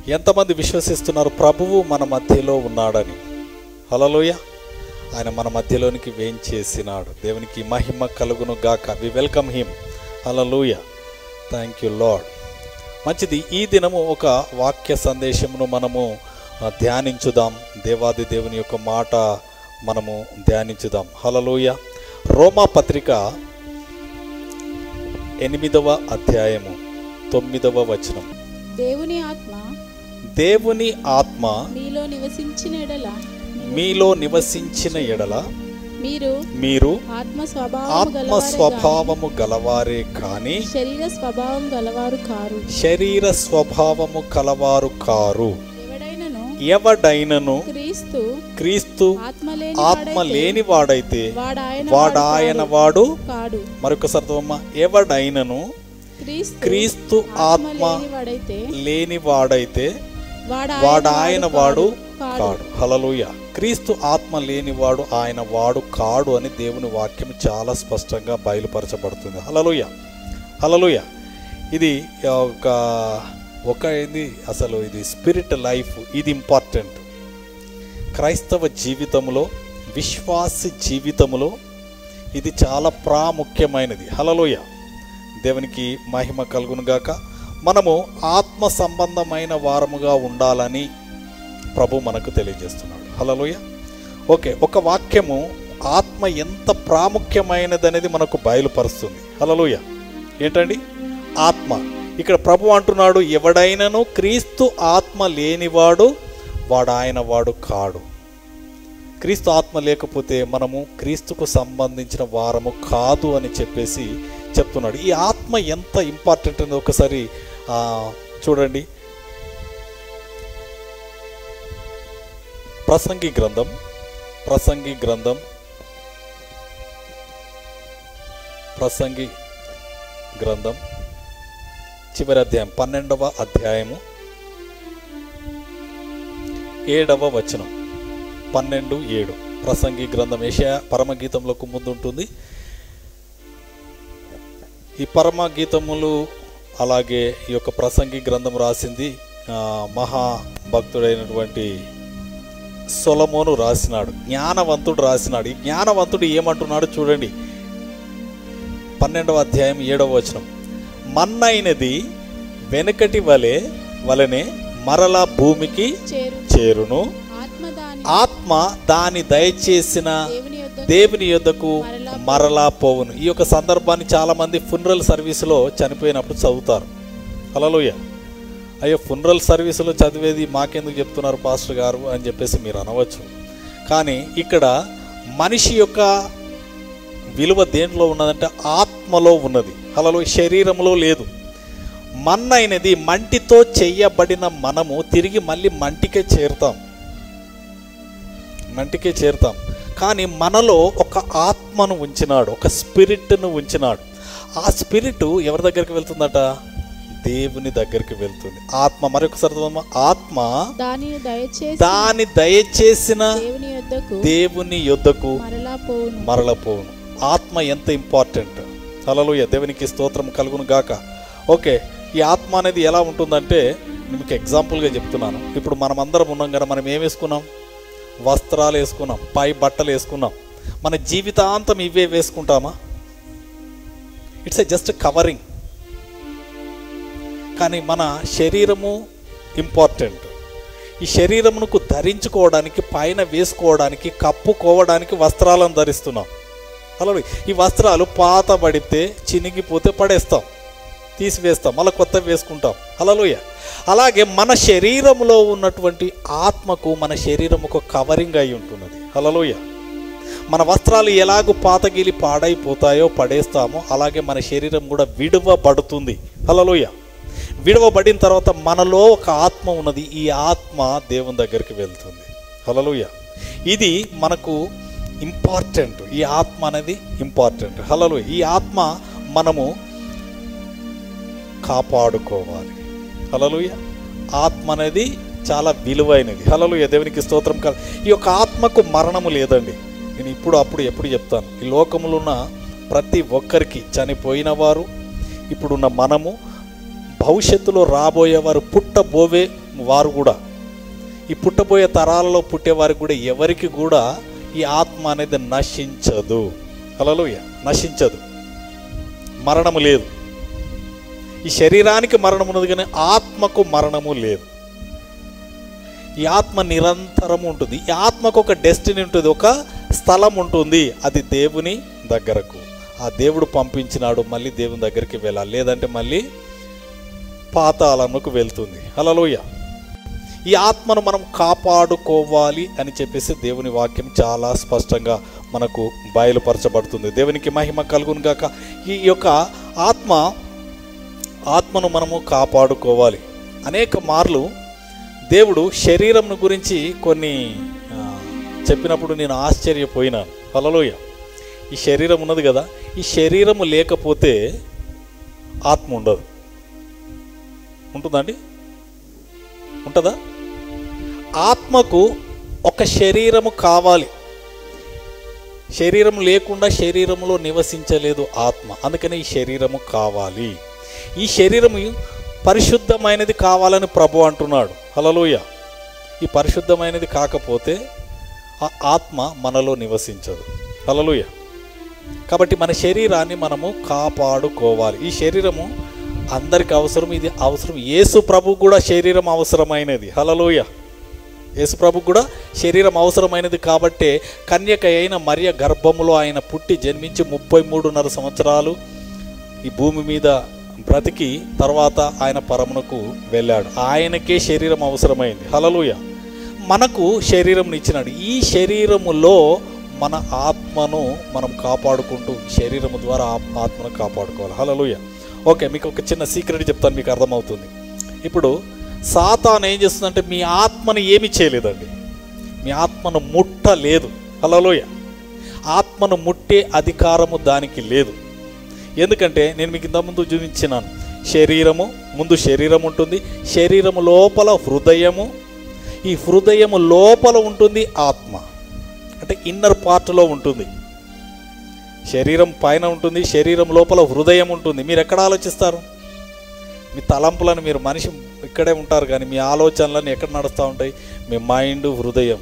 ఎంతమంది విశ్వసిస్తున్నారు ప్రభువు మన మధ్యలో ఉన్నాడని హలలోయ ఆయన మన మధ్యలోనికి వేంచేసినాడు దేవునికి మహిమ కలుగును గాక we welcome him hallelujah thank you Lord మంచిది ఈ దినము ఒక వాక్య సందేశమును మనము ఆ, ధ్యానించుదాం దేవాది దేవుని యొక్క మాట మనము ధ్యానించుదాం హలలోయ రోమా పత్రిక ఎనిమిదవ అధ్యాయము తొమ్మిదవ వచనం దేవుని ఆత్మ దేవుని ఆత్మ మీలో నివసించిన ఎడల మీలో నివసించిన ఎడల మీరు మీరు ఆత్మ స్వభావం ఆత్మ స్వభావము గలవారే కానీ శరీర స్వభావం గలవారు కారు శరీర స్వభావము కలవారు కారు ఎవడైనను ఎవడైనను క్రీస్తు క్రీస్తు ఆత్మ లేని ఆత్మ లేనివాడైతే వాడాయన వాడాయన వాడు కాడు మరొకసారి చదవమ్మా ఎవడైనను క్రీస్తు క్రీస్తు ఆత్మ లేనివాడైతే లేనివాడైతే వాడాయన వాడాయన వాడు కాడు. కాడు హలలుయ క్రీస్తు ఆత్మ లేనివాడు ఆయన వాడు కాడు అని దేవుని వాక్యం చాలా స్పష్టంగా బయలుపరచబడుతుంది హలలుయ హలలుయ ఇది ఒక ఒక ఇది అసలు ఇది స్పిరిట్ లైఫ్ ఇది ఇంపార్టెంట్ క్రైస్తవ జీవితంలో విశ్వాసి జీవితంలో ఇది చాలా ప్రాముఖ్యమైనది హలలోయ దేవునికి మహిమ కలుగునుగాక మనము ఆత్మ సంబంధమైన వారముగా ఉండాలని ప్రభు మనకు తెలియజేస్తున్నాడు హలలోయ ఓకే ఒక వాక్యము ఆత్మ ఎంత ప్రాముఖ్యమైనది అనేది మనకు బయలుపరుస్తుంది హలలోయ ఏంటండి ఆత్మ ఇక్కడ ప్రభు అంటున్నాడు ఎవడైనను క్రీస్తు ఆత్మ లేనివాడు వాడు ఆయన వాడు కాడు క్రీస్తు ఆత్మ లేకపోతే మనము క్రీస్తుకు సంబంధించిన వారము కాదు అని చెప్పేసి చెప్తున్నాడు ఈ ఆత్మ ఎంత ఇంపార్టెంట్ అనేది ఒకసారి ఆ, చూడండి ప్రసంగి గ్రంథం ప్రసంగి గ్రంథం ప్రసంగి గ్రంథం చివరి అధ్యాయం పన్నెండవ అధ్యాయము ఏడవ వచనం పన్నెండు ఏడు ప్రసంగి గ్రంథం ఏషియా పరమగీతంలోకి ముందుంటుంది ఈ పరమగీతములు అలాగే ఈ యొక్క ప్రసంగి గ్రంథం రాసింది ఆ, మహాభక్తుడైనటువంటి సొలమోను రాసినాడు జ్ఞానవంతుడు రాసినాడు ఈ జ్ఞానవంతుడు ఏమంటున్నాడు చూడండి పన్నెండవ అధ్యాయం ఏడవ వచనం మన్నైనది వెనుకటి వలె వలనే మరలా భూమికి చేరు చేరును ఆత్మ దాని ఆత్మ దాని దయచేసిన దేవుని యొద్ద దేవుని యొద్దకు మరలా పోవును ఈ యొక్క సందర్భాన్ని చాలా మంది ఫునరల్ సర్వీసులో చనిపోయినప్పుడు చదువుతారు హలోయ అయ్యో ఫునరల్ సర్వీసులో చదివేది మాకెందుకు చెప్తున్నారు పాస్టర్ గారు అని చెప్పేసి మీరు అనవచ్చు కానీ ఇక్కడ మనిషి యొక్క విలువ దేంట్లో ఉన్నదంటే ఆత్మలో ఉన్నది హలలో శరీరంలో లేదు మన్నైనది మంటితో చెయ్యబడిన మనము తిరిగి మళ్ళీ మంటికే చేరుతాం మంటికే చేరుతాం కానీ మనలో ఒక ఆత్మను ఉంచినాడు ఒక స్పిరిట్ను ఉంచినాడు ఆ స్పిరిట్ ఎవరి దగ్గరికి వెళ్తుందట దేవుని దగ్గరికి వెళ్తుంది ఆత్మ మరొకసారి చదవమ్మా. ఆత్మ దానిని దయచేసి దాని దయచేసిన దేవుని యొద్దకు దేవుని యొద్దకు మరలా పోవును మరలపోవును ఆత్మ ఎంత ఇంపార్టెంట్ తలలోయ దేవునికి స్తోత్రం కలుగును గాక ఓకే ఈ ఆత్మ అనేది ఎలా ఉంటుందంటే నేను మీకు ఎగ్జాంపుల్గా చెప్తున్నాను ఇప్పుడు మనం అందరం ఉన్నాం కదా మనం ఏం వేసుకున్నాం వస్త్రాలు వేసుకున్నాం పై బట్టలు వేసుకున్నాం మన జీవితాంతం ఇవే వేసుకుంటామా ఇట్స్ ఎ జస్ట్ కవరింగ్ కానీ మన శరీరము ఇంపార్టెంట్ ఈ శరీరమునకు ధరించుకోవడానికి పైన వేసుకోవడానికి కప్పుకోవడానికి వస్త్రాలను ధరిస్తున్నాం అలా ఈ వస్త్రాలు పాత పడితే చినిగిపోతే పడేస్తాం తీసివేస్తాం మళ్ళీ కొత్త వేసుకుంటాం హలలోయ అలాగే మన శరీరంలో ఉన్నటువంటి ఆత్మకు మన శరీరం ఒక కవరింగ్ అయి ఉంటున్నది హలలోయ మన వస్త్రాలు ఎలాగూ పాతగిలి పాడైపోతాయో పడేస్తామో అలాగే మన శరీరం కూడా విడవబడుతుంది హలలోయ విడవబడిన తర్వాత మనలో ఒక ఆత్మ ఉన్నది ఈ ఆత్మ దేవుని దగ్గరికి వెళ్తుంది హలలోయ ఇది మనకు ఇంపార్టెంట్ ఈ ఆత్మ అనేది ఇంపార్టెంట్ హలలోయ ఈ ఆత్మ మనము కాపాడుకోవాలి హలలుయ ఆత్మ అనేది చాలా విలువైనది హలలుయ దేవునికి స్తోత్రం కాదు ఈ యొక్క ఆత్మకు మరణము లేదండి నేను ఇప్పుడు అప్పుడు ఎప్పుడు చెప్తాను ఈ లోకములో ఉన్న ప్రతి ఒక్కరికి చనిపోయిన వారు ఇప్పుడున్న మనము భవిష్యత్తులో రాబోయేవారు పుట్టబోవే వారు కూడా ఈ పుట్టబోయే తరాలలో పుట్టేవారికి కూడా ఎవరికి కూడా ఈ ఆత్మ అనేది నశించదు హల్లెలూయ నశించదు మరణము లేదు ఈ శరీరానికి మరణం ఉన్నది కానీ ఆత్మకు మరణము లేదు ఈ ఆత్మ నిరంతరం ఉంటుంది ఈ ఆత్మకు ఒక డెస్టినీ ఉంటుంది ఒక స్థలం ఉంటుంది అది దేవుని దగ్గరకు ఆ దేవుడు పంపించినాడు మళ్ళీ దేవుని దగ్గరికి వెళ్ళాలి లేదంటే మళ్ళీ పాతాళముకు వెళ్తుంది హల్లెలూయ ఈ ఆత్మను మనం కాపాడుకోవాలి అని చెప్పేసి దేవుని వాక్యం చాలా స్పష్టంగా మనకు బయలుపరచబడుతుంది దేవునికి మహిమ కలుగును గాక ఈ యొక్క ఆత్మ ఆత్మను మనము కాపాడుకోవాలి అనేక మార్లు దేవుడు శరీరంను గురించి కొన్ని ఆ, చెప్పినప్పుడు నేను ఆశ్చర్యపోయినాను హల్లెలూయ ఈ శరీరం ఉన్నది కదా ఈ శరీరము లేకపోతే ఆత్మ ఉండదు ఉంటుందండి ఉంటుందా ఆత్మకు ఒక శరీరము కావాలి శరీరం లేకుండా శరీరంలో నివసించలేదు ఆత్మ అందుకని ఈ శరీరము కావాలి ఈ శరీరము పరిశుద్ధమైనది కావాలని ప్రభు అంటున్నాడు హలలోయ ఈ పరిశుద్ధమైనది కాకపోతే ఆ ఆత్మ మనలో నివసించదు హలలోయ కాబట్టి మన శరీరాన్ని మనము కాపాడుకోవాలి ఈ శరీరము అందరికి అవసరం ఇది అవసరం యేసు ప్రభు కూడా శరీరం అవసరమైనది హలలోయ యేసు ప్రభు కూడా శరీరం అవసరమైనది కాబట్టే కన్యక అయిన మరియ గర్భములో ఆయన పుట్టి జన్మించి ముప్పై మూడున్నర సంవత్సరాలు ఈ భూమి మీద బ్రతికి తర్వాత ఆయన పరమునకు వెళ్ళాడు ఆయనకే శరీరం అవసరమైంది హలలుయ మనకు శరీరం ఇచ్చినాడు ఈ శరీరములో మన ఆత్మను మనం కాపాడుకుంటూ ఈ శరీరము ద్వారా ఆ- ఆత్మను కాపాడుకోవాలి హలలుయ ఓకే మీకు ఒక చిన్న సీక్రెట్ చెప్తాను మీకు అర్థమవుతుంది ఇప్పుడు సాతాన్ ఏం చేస్తుందంటే మీ ఆత్మను ఏమి చేయలేదండి మీ ఆత్మను ముట్టలేదు హలలోయ ఆత్మను ముట్టే అధికారము దానికి లేదు ఎందుకంటే నేను మీకు ఇంతకుముందు చూపించినాను శరీరము ముందు శరీరం ఉంటుంది శరీరము లోపల హృదయము ఈ హృదయము లోపల ఉంటుంది ఆత్మ అంటే ఇన్నర్ పార్ట్లో ఉంటుంది శరీరం పైన ఉంటుంది శరీరం లోపల హృదయం ఉంటుంది మీరు ఎక్కడ ఆలోచిస్తారు మీ తలంపులను మీరు మనిషి ఇక్కడే ఉంటారు కానీ మీ ఆలోచనలన్నీ ఎక్కడ నడుస్తూ ఉంటాయి మీ మైండ్ హృదయం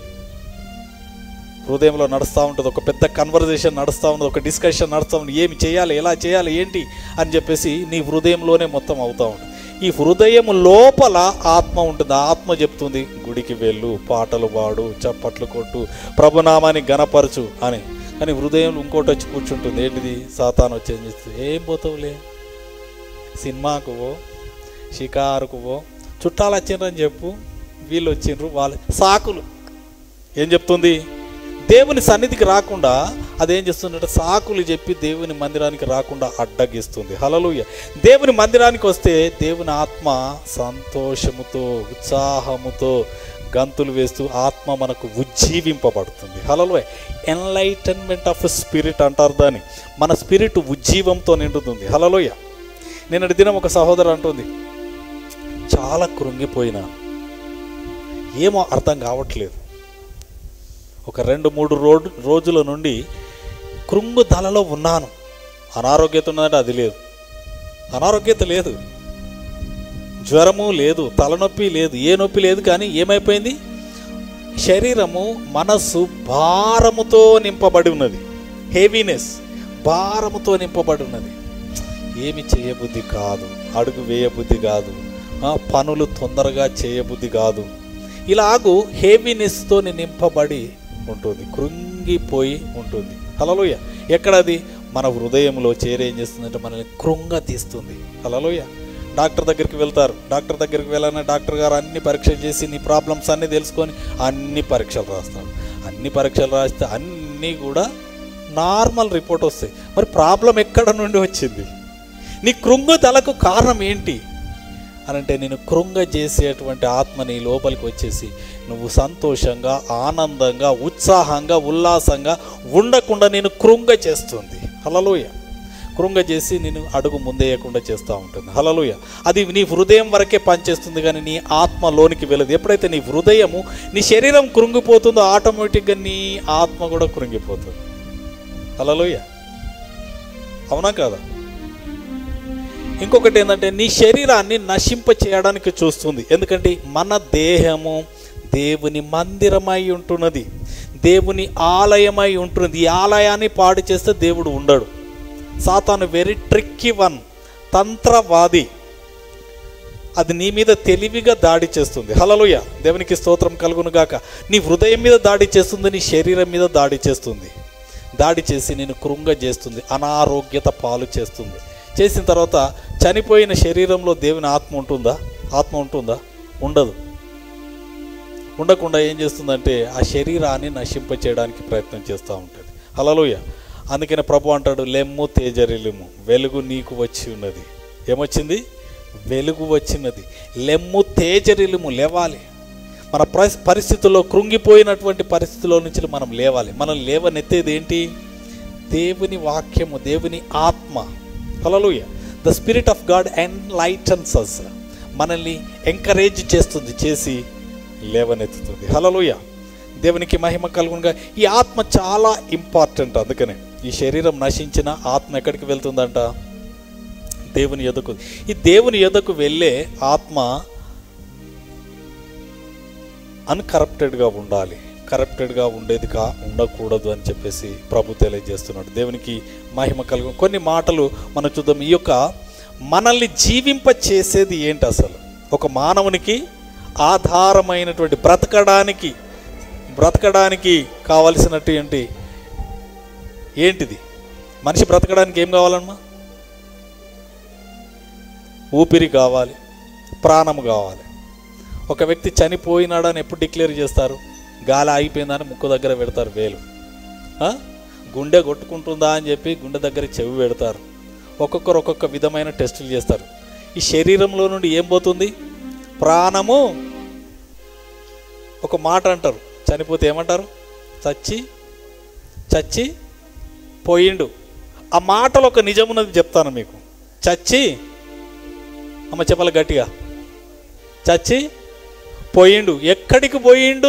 హృదయంలో నడుస్తూ ఉంటుంది ఒక పెద్ద కన్వర్జేషన్ నడుస్తూ ఉంటుంది ఒక డిస్కషన్ నడుస్తూ ఉంటుంది ఏమి చేయాలి ఎలా చేయాలి ఏంటి అని చెప్పేసి నీ హృదయంలోనే మొత్తం అవుతూ ఉంటుంది ఈ హృదయం లోపల ఆత్మ ఉంటుంది ఆ ఆత్మ చెప్తుంది గుడికి వెళ్ళు పాటలు పాడు చప్పట్లు కొట్టు ప్రభునామాన్ని గనపరచు అని కానీ హృదయం ఇంకోటి వచ్చి కూర్చుంటుంది ఏంటిది సాతాను వచ్చి ఏం చేస్తుంది ఏం పోతావులే సినిమాకు పో షికారుకు పో చుట్టాలు వచ్చిండ్రని చెప్పు వీళ్ళు వచ్చిండ్రు వాళ్ళు సాకులు ఏం చెప్తుంది దేవుని సన్నిధికి రాకుండా అదేం చేస్తుందంటే సాకులు చెప్పి దేవుని మందిరానికి రాకుండా అడ్డగిస్తుంది హలలుయ దేవుని మందిరానికి వస్తే దేవుని ఆత్మ సంతోషముతో ఉత్సాహముతో గంతులు వేస్తూ ఆత్మ మనకు ఉజ్జీవింపబడుతుంది హలలుయ ఎన్లైటన్మెంట్ ఆఫ్ స్పిరిట్ అంటారు దాన్ని మన స్పిరిట్ ఉజ్జీవంతో నిండుతుంది హలలోయ నిన్నటి దినం ఒక సహోదరు అంటుంది చాలా కృంగిపోయినా ఏమో అర్థం కావట్లేదు ఒక రెండు మూడు రోడ్ రోజుల నుండి కృంగు దలలో ఉన్నాను అనారోగ్యత ఉన్నదంటే అది లేదు అనారోగ్యత లేదు జ్వరము లేదు తలనొప్పి లేదు ఏ నొప్పి లేదు కానీ ఏమైపోయింది శరీరము మనస్సు భారముతో నింపబడి ఉన్నది హెవీనెస్ భారముతో నింపబడి ఉన్నది ఏమి చేయబుద్ధి కాదు అడుగు వేయబుద్ధి కాదు ఆ, పనులు తొందరగా చేయబుద్ధి కాదు ఇలాగూ హెవీనెస్తో నింపబడి ఉంటుంది కృంగిపోయి ఉంటుంది హలలోయ ఎక్కడది మన హృదయంలో చేరేం చేస్తుందంటే మనల్ని కృంగ తీస్తుంది హలలోయ డాక్టర్ దగ్గరికి వెళ్తారు డాక్టర్ దగ్గరికి వెళ్ళాలని డాక్టర్ గారు అన్ని పరీక్షలు చేసి నీ ప్రాబ్లమ్స్ అన్నీ తెలుసుకొని అన్ని పరీక్షలు రాస్తాడు అన్ని పరీక్షలు రాస్తే అన్నీ కూడా నార్మల్ రిపోర్ట్ వస్తాయి మరి ప్రాబ్లం ఎక్కడ నుండి వచ్చింది నీ కృంగుదలకు కారణం ఏంటి అని అంటే నేను కృంగ చేసేటువంటి ఆత్మ నీ లోపలికి వచ్చేసి నువ్వు సంతోషంగా ఆనందంగా ఉత్సాహంగా ఉల్లాసంగా ఉండకుండా నేను కృంగ చేస్తుంది హలలోయ కృంగ చేసి నేను అడుగు ముందేయకుండా చేస్తూ ఉంటుంది హలలోయ అది నీ హృదయం వరకే పనిచేస్తుంది కానీ నీ ఆత్మ లోనికి వెళ్ళదు ఎప్పుడైతే నీ హృదయము నీ శరీరం కృంగిపోతుందో ఆటోమేటిక్గా నీ ఆత్మ కూడా కృంగిపోతుంది హలలోయ అవునా కాదా ఇంకొకటి ఏంటంటే నీ శరీరాన్ని నశింప చేయడానికి చూస్తుంది ఎందుకంటే మన దేహము దేవుని మందిరమై ఉంటున్నది దేవుని ఆలయమై ఉంటున్నది ఈ ఆలయాన్ని పాడు చేస్తే దేవుడు ఉండడు సాతాను వెరీ ట్రిక్కీ వన్ తంత్రవాది అది నీ మీద తెలివిగా దాడి చేస్తుంది హలలుయ దేవునికి స్తోత్రం కలుగును గాక నీ హృదయం మీద దాడి చేస్తుంది నీ శరీరం మీద దాడి చేస్తుంది దాడి చేసి నేను కృంగ చేస్తుంది అనారోగ్యత పాలు చేస్తుంది చేసిన తర్వాత చనిపోయిన శరీరంలో దేవుని ఆత్మ ఉంటుందా ఆత్మ ఉంటుందా ఉండదు ఉండకుండా ఏం చేస్తుందంటే ఆ శరీరాన్ని నశింప చేయడానికి ప్రయత్నం చేస్తూ ఉంటుంది హలలుయ అందుకనే ప్రభు అంటాడు లెమ్ము తేజరిల్లుము వెలుగు నీకు వచ్చి ఉన్నది ఏమొచ్చింది వెలుగు వచ్చినది లెమ్ము తేజరిల్లుము లేవాలి మన పరి- పరిస్థితుల్లో కృంగిపోయినటువంటి పరిస్థితుల్లో నుంచి మనం లేవాలి మనం లేవనెత్తేది ఏంటి దేవుని వాక్యము దేవుని ఆత్మ hallelujah the spirit of God enlightens us మనల్ని ఎంకరేజ్ చేస్తుంది చేసి లేవనెత్తుతుంది హలలుయ దేవునికి మహిమ కలుగునుగా ఈ ఆత్మ చాలా ఇంపార్టెంట్ అందుకనే ఈ శరీరం నశించిన ఆత్మ ఎక్కడికి వెళ్తుందంట దేవుని ఎదకు ఈ దేవుని ఎదకు వెళ్ళే ఆత్మ అన్కరప్టెడ్గా ఉండాలి కరప్టెడ్గా ఉండేది కా ఉండకూడదు అని చెప్పేసి ప్రభు తెలియజేస్తున్నాడు దేవునికి మహిమ కలుగు కొన్ని మాటలు మనం చూద్దాం ఈ యొక్క మనల్ని జీవింప చేసేది ఏంటి అసలు ఒక మానవునికి ఆధారమైనటువంటి బ్రతకడానికి బ్రతకడానికి కావలసినటువంటి ఏంటిది మనిషి బ్రతకడానికి ఏం కావాలమ్మా ఊపిరి కావాలి ప్రాణం కావాలి ఒక వ్యక్తి చనిపోయినాడని ఎప్పుడు డిక్లేర్ చేస్తారు గాలి ఆగిపోయిందని ముక్కు దగ్గర పెడతారు వేలు ఆ? గుండె కొట్టుకుంటుందా అని చెప్పి గుండె దగ్గర చెవి పెడతారు ఒక్కొక్కరు ఒక్కొక్క విధమైన టెస్టులు చేస్తారు ఈ శరీరంలో నుండి ఏం పోతుంది ప్రాణము ఒక మాట అంటారు చనిపోతే ఏమంటారు చచ్చి చచ్చి పోయిండు ఆ మాటలో ఒక నిజమున్నది చెప్తాను మీకు చచ్చి అమ్మ చెప్పాలి గట్టిగా చచ్చి పోయిండు ఎక్కడికి పోయిండు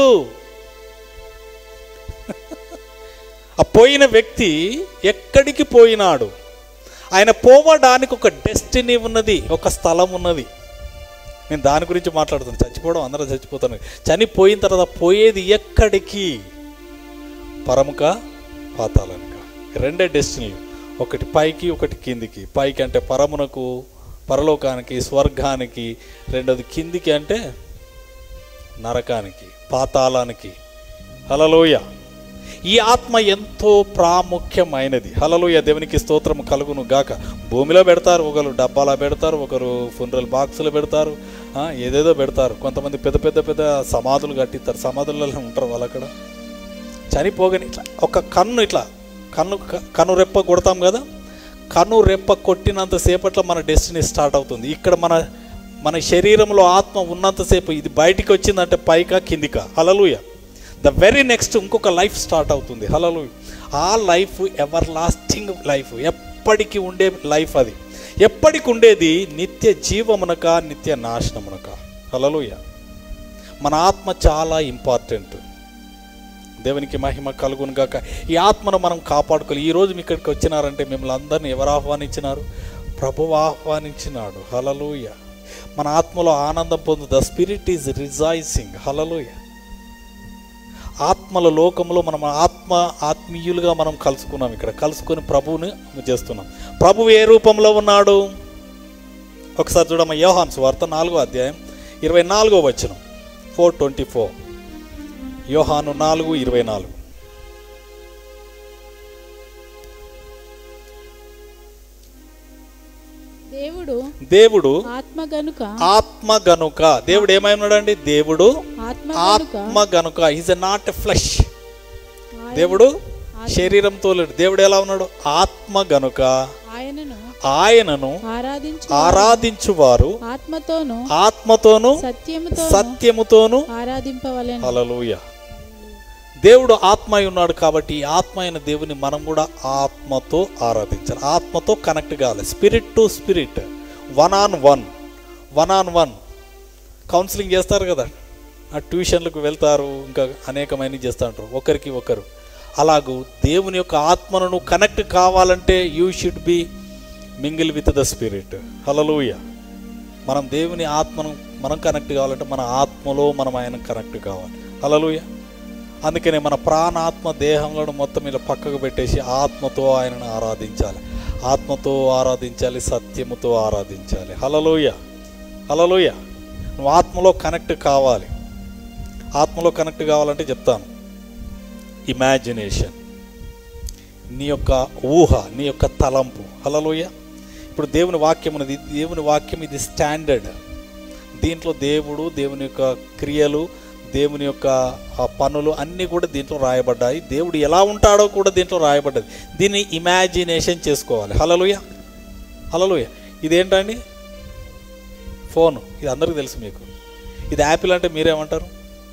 ఆ పోయిన వ్యక్తి ఎక్కడికి పోయినాడు ఆయన పోవడానికి ఒక డెస్టినీ ఉన్నది ఒక స్థలం ఉన్నది నేను దాని గురించి మాట్లాడుతాను చచ్చిపోవడం అందరూ చచ్చిపోతాను చనిపోయిన తర్వాత పోయేది ఎక్కడికి పరముక పాతాలనుక రెండే డెస్టినీలు ఒకటి పైకి ఒకటి కిందికి పైకి అంటే పరమునకు పరలోకానికి స్వర్గానికి రెండోది కిందికి అంటే నరకానికి పాతాళానికి హలలోయ ఈ ఆత్మ ఎంతో ప్రాముఖ్యమైనది హలలోయ దేవునికి స్తోత్రం కలుగును గాక భూమిలో పెడతారు ఒకరు డబ్బాలో పెడతారు ఒకరు ఫునరల్ బాక్సులో పెడతారు ఆ, ఏదేదో పెడతారు కొంతమంది పెద్ద పెద్ద పెద్ద సమాధులు కట్టిస్తారు సమాధులలో ఉంటారు వాళ్ళు అక్కడ చనిపోగానే ఇట్లా ఒక కన్ను ఇట్లా కన్ను కన్ను రెప్ప కొడతాం కదా కన్ను రెప్ప కొట్టినంత సేపట్లో మన డెస్టినీ స్టార్ట్ అవుతుంది ఇక్కడ మన మన శరీరంలో ఆత్మ ఉన్నంతసేపు ఇది బయటికి వచ్చిందంటే పైకా కిందికా హలలుయ ద వెరీ నెక్స్ట్ ఇంకొక లైఫ్ స్టార్ట్ అవుతుంది హలలు ఆ లైఫ్ ఎవర్ లాస్టింగ్ లైఫ్ ఎప్పటికీ ఉండే లైఫ్ అది ఎప్పటికి ఉండేది నిత్య జీవమునక నిత్య నాశనమునక హలలుయ మన ఆత్మ చాలా ఇంపార్టెంట్ దేవునికి మహిమ కలుగును గాక ఈ ఆత్మను మనం కాపాడుకోవాలి ఈ రోజు మీ ఇక్కడికి వచ్చినారంటే మిమ్మల్ని అందరిని ఎవరు ఆహ్వానించినారు ప్రభువు ఆహ్వానించినాడు హలలుయ మన ఆత్మలో ఆనందం పొందు the spirit is rejoicing hallelujah ఆత్మల లోకంలో మనం ఆత్మ ఆత్మీయులుగా మనం కలుసుకున్నాం ఇక్కడ కలుసుకొని ప్రభువుని చేస్తున్నాం ప్రభువు ఏ రూపంలో ఉన్నాడు ఒకసారి చూడమ్మ యోహాన్ వార్త నాలుగో అధ్యాయం ఇరవై నాలుగో వచనం ఫోర్ ట్వంటీ ఫోర్ యోహాను నాలుగు ఇరవై నాలుగు దేవుడు దేవుడు ఆత్మ గనుక ఆత్మ గనుక దేవుడు ఏమై ఉన్నాడండి దేవుడు ఆత్మ గనుక ఆత్మ గనుక ఈజ్ నాట్ ఎ ఫ్లెష్ ఆయన- దేవుడు శరీరంతో లేడు దేవుడు ఎలా ఉన్నాడు ఆత్మ గనుక ఆయనను ఆయనను ఆరాధించు ఆరాధించువారు ఆత్మతోను ఆత్మతోను సత్యముతో సత్యముతోను ఆరాధింపవలెను హలలుయ దేవుడు ఆత్మ అయి ఉన్నాడు కాబట్టి ఈ ఆత్మ అయిన దేవుని మనం కూడా ఆత్మతో ఆరాధించాలి ఆత్మతో కనెక్ట్ కావాలి spirit to spirit one on one one on one counselling చేస్తారు కదా ఆ ట్యూషన్లకు వెళ్తారు ఇంకా అనేకమైన చేస్తూ ఉంటారు ఒకరికి ఒకరు అలాగూ దేవుని యొక్క ఆత్మను కనెక్ట్ కావాలంటే you should be mingle with the spirit hallelujah మనం దేవుని ఆత్మను మనం కనెక్ట్ కావాలంటే మన ఆత్మలో మనం ఆయన కనెక్ట్ కావాలి హలలుయ అందుకనే మన ప్రాణాత్మ దేహంలో మొత్తం ఇలా పక్కకు పెట్టేసి ఆత్మతో ఆయనను ఆరాధించాలి ఆత్మతో ఆరాధించాలి సత్యముతో ఆరాధించాలి హలలోయ హలలోయ నువ్వు ఆత్మలో కనెక్ట్ కావాలి ఆత్మలో కనెక్ట్ కావాలంటే చెప్తాను ఇమాజినేషన్ నీ యొక్క ఊహ నీ యొక్క తలంపు హలలోయ ఇప్పుడు దేవుని వాక్యం ఉన్నది దేవుని వాక్యం ఇది స్టాండర్డ్ దీంట్లో దేవుడు దేవుని యొక్క క్రియలు దేవుని యొక్క ఆ పనులు అన్నీ కూడా దీంట్లో రాయబడ్డాయి దేవుడు ఎలా ఉంటాడో కూడా దీంట్లో రాయబడ్డది దీన్ని ఇమాజినేషన్ చేసుకోవాలి హలలుయ హలలుయ ఇదేంటండి ఫోన్ ఇది అందరికీ తెలుసు మీకు ఇది యాపిల్ అంటే మీరేమంటారు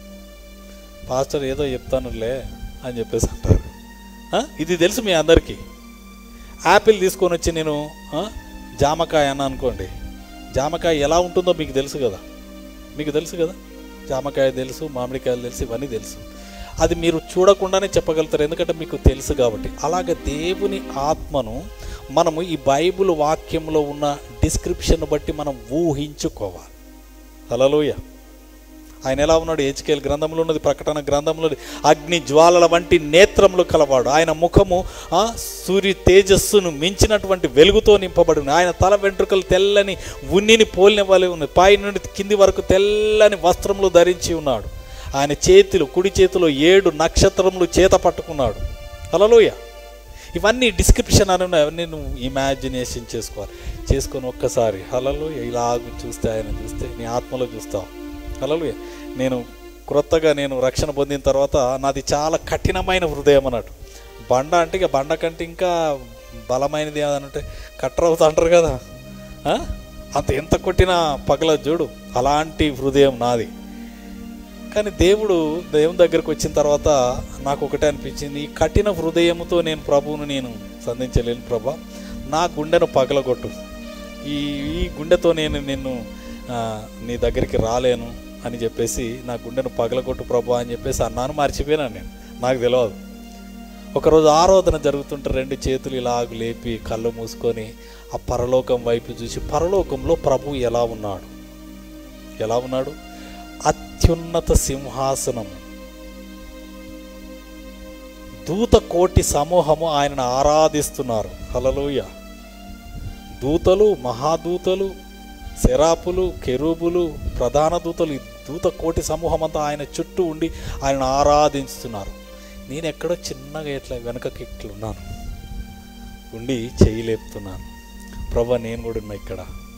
పాస్టర్ ఏదో చెప్తానులే అని చెప్పేసి అంటారు ఆ? ఇది తెలుసు మీ అందరికీ యాపిల్ తీసుకొని వచ్చి నేను ఆ, జామకాయ అన్న అనుకోండి జామకాయ ఎలా ఉంటుందో మీకు తెలుసు కదా మీకు తెలుసు కదా జామకాయ తెలుసు మామిడికాయలు తెలుసు ఇవన్నీ తెలుసు అది మీరు చూడకుండానే చెప్పగలుగుతారు ఎందుకంటే మీకు తెలుసు కాబట్టి అలాగే దేవుని ఆత్మను మనము ఈ బైబిల్ వాక్యంలో ఉన్న డిస్క్రిప్షన్ బట్టి మనం ఊహించుకోవాలి హలోయ ఆయన ఎలా ఉన్నాడు హెచ్కేల్ గ్రంథంలో ఉన్నది ప్రకటన గ్రంథంలో అగ్ని జ్వాలల వంటి నేత్రములు కలవాడు ఆయన ముఖము ఆ, సూర్య తేజస్సును మించినటువంటి వెలుగుతో నింపబడి ఉంది ఆయన తల వెంట్రుకలు తెల్లని ఉన్నిని పోలిన వలె ఉంది పై నుండి కింది వరకు తెల్లని వస్త్రములు ధరించి ఉన్నాడు ఆయన చేతులు కుడి చేతిలో ఏడు నక్షత్రములు చేత పట్టుకున్నాడు హలోయ ఇవన్నీ డిస్క్రిప్షన్ అని ఉన్నాయి అవన్నీ నువ్వు ఇమాజినేషన్ చేసుకోవాలి చేసుకొని ఒక్కసారి హలలు ఇలాగ చూస్తే ఆయన చూస్తే నీ ఆత్మలో చూస్తావు హలలు నేను క్రొత్తగా నేను రక్షణ పొందిన తర్వాత నాది చాలా కఠినమైన హృదయం అన్నట్టు బండ అంటే ఇక బండ కంటే ఇంకా బలమైనది అంటే కట్టర్ అవుతా అంటారు కదా ఆ? అంత ఎంత కొట్టినా పగల చూడు అలాంటి హృదయం నాది కానీ దేవుడు దేవుని దగ్గరకు వచ్చిన తర్వాత నాకు ఒకటే అనిపించింది ఈ కఠిన హృదయంతో నేను ప్రభువును నేను సంధించలేను ప్రభా నా గుండెను పగలగొట్టు ఈ ఈ గుండెతో నేను నిన్ను ఆ, నీ దగ్గరికి రాలేను అని చెప్పేసి నా గుండెను పగలగొట్టు ప్రభా అని చెప్పేసి అన్నాను మర్చిపోయినాను నేను నాకు తెలియదు ఒకరోజు ఆరాధన జరుగుతుంటే రెండు చేతులు ఇలాగ లేపి కళ్ళు మూసుకొని ఆ పరలోకం వైపు చూసి పరలోకంలో ప్రభు ఎలా ఉన్నాడు ఎలా ఉన్నాడు అత్యున్నత సింహాసనం దూత కోటి సమూహము ఆయనను ఆరాధిస్తున్నారు హలలోయ దూతలు మహాదూతలు శరాపులు కెరూబులు ప్రధాన దూతలు ఈ దూత కోటి సమూహం అంతా ఆయన చుట్టూ ఉండి ఆయనను ఆరాధిస్తున్నారు నేను ఎక్కడో చిన్నగా ఇట్లా వెనకకి ఇట్లా ఉన్నాను ఉండి చెయ్యి లేపుతున్నాను ప్రభా నేను కూడా ఉన్నా ఇక్కడ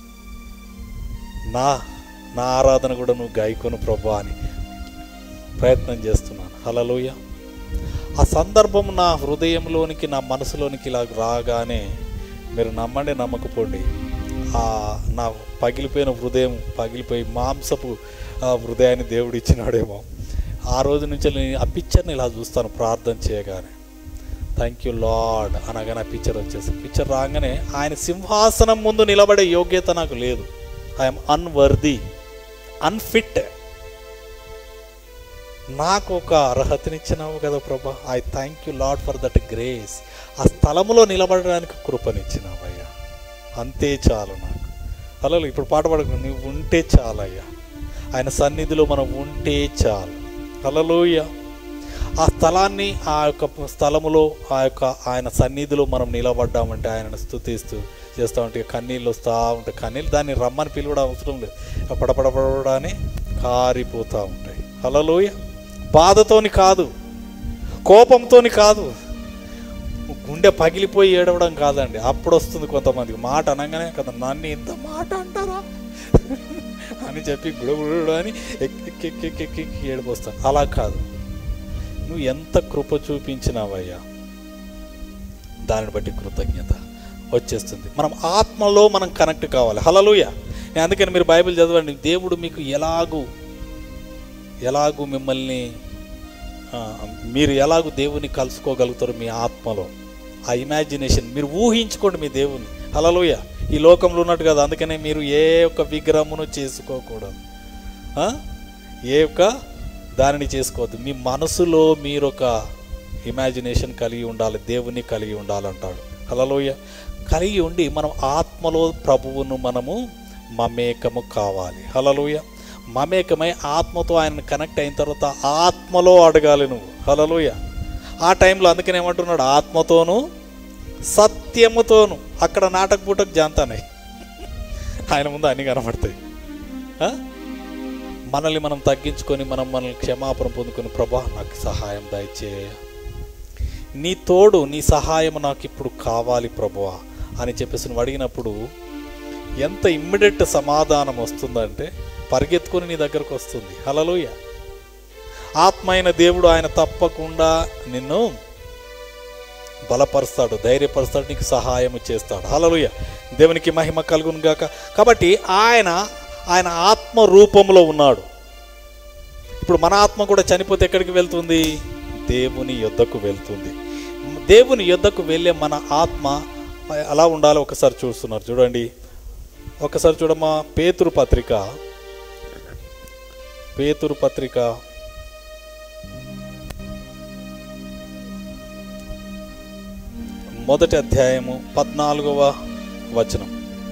నా నా ఆరాధన కూడా నువ్వు గాయకొను ప్రభా అని ప్రయత్నం చేస్తున్నాను హలలోయ ఆ సందర్భం నా హృదయంలోనికి నా మనసులోనికి ఇలా రాగానే మీరు నమ్మండి నమ్మకపోండి ఆ నా పగిలిపోయిన హృదయం పగిలిపోయి మాంసపు ఆ హృదయాన్ని దేవుడు ఇచ్చినాడేమో ఆ రోజు నుంచి నేను ఆ పిక్చర్ని ఇలా చూస్తాను ప్రార్థన చేయగానే థ్యాంక్ యూ లార్డ్ అనగానే ఆ పిక్చర్ వచ్చేసి పిక్చర్ రాగానే ఆయన సింహాసనం ముందు నిలబడే యోగ్యత నాకు లేదు ఐఎమ్ అన్వర్ది అన్ఫిట్ నాకు ఒక అర్హతనిచ్చినావు కదా ప్రభా I thank you Lord for that grace ఆ స్థలములో నిలబడడానికి కృపనిచ్చినావయ్యా అంతే చాలు నాకు అలా ఇప్పుడు పాట పాడకు నువ్వు ఉంటే చాలయ్యా ఆయన సన్నిధిలో మనం ఉంటే చాలు హలలోయ ఆ స్థలాన్ని ఆ యొక్క స్థలములో ఆ యొక్క ఆయన సన్నిధిలో మనం నిలబడ్డామంటే ఆయనను స్థుతిస్తూ చేస్తూ ఉంటే కన్నీళ్ళు వస్తూ ఉంటాయి కన్నీళ్ళు దాన్ని రమ్మని పిలవడం అవసరం లేదు పడపడపడని కారిపోతూ ఉంటాయి హలలోయ బాధతోని కాదు కోపంతోని కాదు గుండె పగిలిపోయి ఏడవడం కాదండి అప్పుడు వస్తుంది కొంతమందికి మాట అనగానే కదా నన్ను ఇంత మాట అంటారా అని చెప్పి గుడగుడు అని ఎక్కి ఏడిపోస్తాను అలా కాదు నువ్వు ఎంత కృప చూపించినావయ్యా దానిని బట్టి కృతజ్ఞత వచ్చేస్తుంది మనం ఆత్మలో మనం కనెక్ట్ కావాలి హలలుయ నేను అందుకని మీరు బైబిల్ చదవండి దేవుడు మీకు ఎలాగూ ఎలాగూ మిమ్మల్ని ఆ, మీరు ఎలాగూ దేవుని కలుసుకోగలుగుతారు మీ ఆత్మలో ఆ ఇమాజినేషన్ మీరు ఊహించుకోండి మీ దేవుని హలలోయ ఈ లోకంలో ఉన్నట్టు కదా అందుకనే మీరు ఏ ఒక్క విగ్రహమును చేసుకోకూడదు ఆ? ఏ ఒక్క దానిని చేసుకోవద్దు మీ మనసులో మీరు ఒక ఇమాజినేషన్ కలిగి ఉండాలి దేవుని కలిగి ఉండాలంటాడు హలలోయ కలిగి ఉండి మనం ఆత్మలో ప్రభువును మనము మమేకము కావాలి హలలుయ మమేకమై ఆత్మతో ఆయన కనెక్ట్ అయిన తర్వాత ఆత్మలో అడగాలి నువ్వు హలలుయ ఆ టైంలో అందుకని ఏమంటున్నాడు ఆత్మతోను సత్యముతోను అక్కడ నాటక పూటకు జాంతానే ఆయన ముందు అన్నీ కనబడతాయి ఆ? మనల్ని మనం తగ్గించుకొని మనం మనల్ని క్షమాపణ పొందుకొని ప్రభా నాకు సహాయం దయచేయ నీ తోడు నీ సహాయం నాకు ఇప్పుడు కావాలి ప్రభువా అని చెప్పేసి నువ్వు అడిగినప్పుడు ఎంత ఇమ్మీడియట్ సమాధానం వస్తుందంటే పరిగెత్తుకొని నీ దగ్గరకు వస్తుంది హలలోయ ఆత్మ అయిన దేవుడు ఆయన తప్పకుండా నిన్ను బలపరుస్తాడు ధైర్యపరుస్తాడు నీకు సహాయం చేస్తాడు హలలుయ దేవునికి మహిమ కలుగును గాక కాబట్టి ఆయన ఆయన ఆత్మ రూపంలో ఉన్నాడు ఇప్పుడు మన ఆత్మ కూడా చనిపోతే ఎక్కడికి వెళ్తుంది దేవుని యొద్దకు వెళ్తుంది దేవుని యొద్దకు వెళ్ళే మన ఆత్మ అలా ఉండాలి ఒకసారి చూస్తున్నారు చూడండి ఒకసారి చూడమ్మా పేతురు పత్రిక పేతురు పత్రిక మొదటి అధ్యాయము పద్నాలుగవ వచనం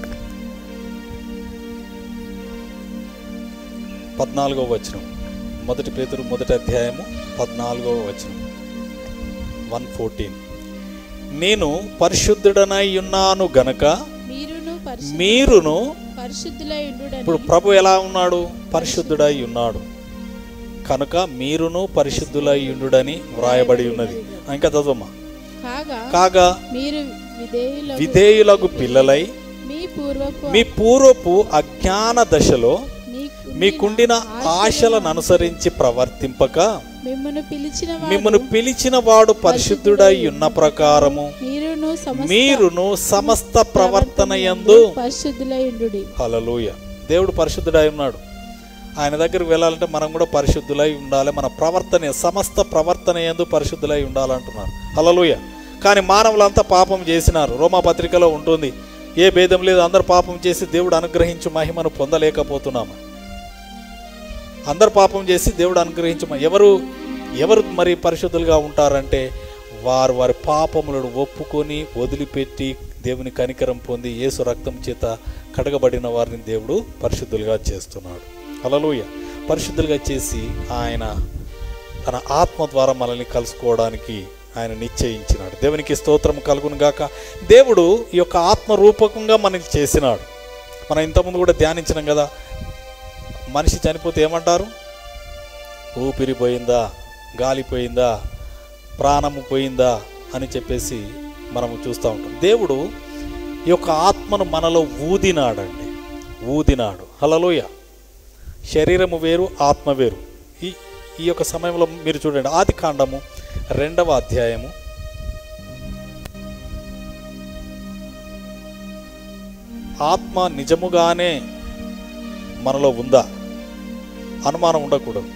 పద్నాలుగవ వచనం మొదటి పేతురు మొదటి అధ్యాయము పద్నాలుగవ వచనం వన్ ఫోర్టీన్ నేను పరిశుద్ధుడనై ఉన్నాను గనక మీరును పరిశు- మీరును పరిశుద్ధులై ఉండుడని ఇప్పుడు ప్రభు ఎలా ఉన్నాడు పరిశుద్ధుడై ఉన్నాడు కనుక మీరును పరిశుద్ధులై ఉండుడని వ్రాయబడి ఉన్నది ఇంకా చదవమ్మా కాగా కాగా మీరు విధేయుల విధేయులకు పిల్లలై మీ పూర్వపు మీ పూర్వపు అజ్ఞాన దశలో మీకు మీకుండిన ఆశలను అనుసరించి ప్రవర్తింపక మిమ్మను పిలిచిన వాడు మిమ్మను పిలిచిన వాడు పరిశుద్ధుడై ఉన్న ప్రకారము మీరును సమస్త మీరును సమస్త ప్రవర్తన యందు పరిశుద్ధులై ఉండుడి హలలుయ దేవుడు పరిశుద్ధుడై ఉన్నాడు ఆయన దగ్గరికి వెళ్ళాలంటే మనం కూడా పరిశుద్ధులై ఉండాలి మన ప్రవర్తన సమస్త ప్రవర్తన ఎందు పరిశుద్ధులై ఉండాలంటున్నారు హలలుయ కానీ మానవులంతా పాపం చేసినారు రోమా పత్రికలో ఉంటుంది ఏ భేదం లేదు అందరు పాపం చేసి దేవుడు అనుగ్రహించు మహిమను పొందలేకపోతున్నాము అందరు పాపం చేసి దేవుడు అనుగ్రహించు మ- ఎవరు ఎవరు మరి పరిశుద్ధులుగా ఉంటారంటే వారు వారి పాపములను ఒప్పుకొని వదిలిపెట్టి దేవుని కనికరం పొంది యేసు రక్తం చేత కడగబడిన వారిని దేవుడు పరిశుద్ధులుగా చేస్తున్నాడు హల్లెలూయ పరిశుద్ధులుగా చేసి ఆయన తన ఆత్మ ద్వారా మనల్ని కలుసుకోవడానికి ఆయన నిశ్చయించినాడు దేవునికి స్తోత్రం కలుగును గాక దేవుడు ఈ యొక్క ఆత్మ రూపకంగా మనకి చేసినాడు మనం ఇంతకుముందు కూడా ధ్యానించినాం కదా మనిషి చనిపోతే ఏమంటారు ఊపిరి పోయిందా గాలి పోయిందా ప్రాణము పోయిందా అని చెప్పేసి మనము చూస్తూ ఉంటాం దేవుడు ఈ యొక్క ఆత్మను మనలో ఊదినాడండి ఊదినాడు హలలోయ శరీరము వేరు ఆత్మ వేరు ఈ ఈ యొక్క సమయంలో మీరు చూడండి ఆది కాండము రెండవ అధ్యాయము ఆత్మ నిజముగానే మనలో ఉందా అనుమానం ఉండకూడదు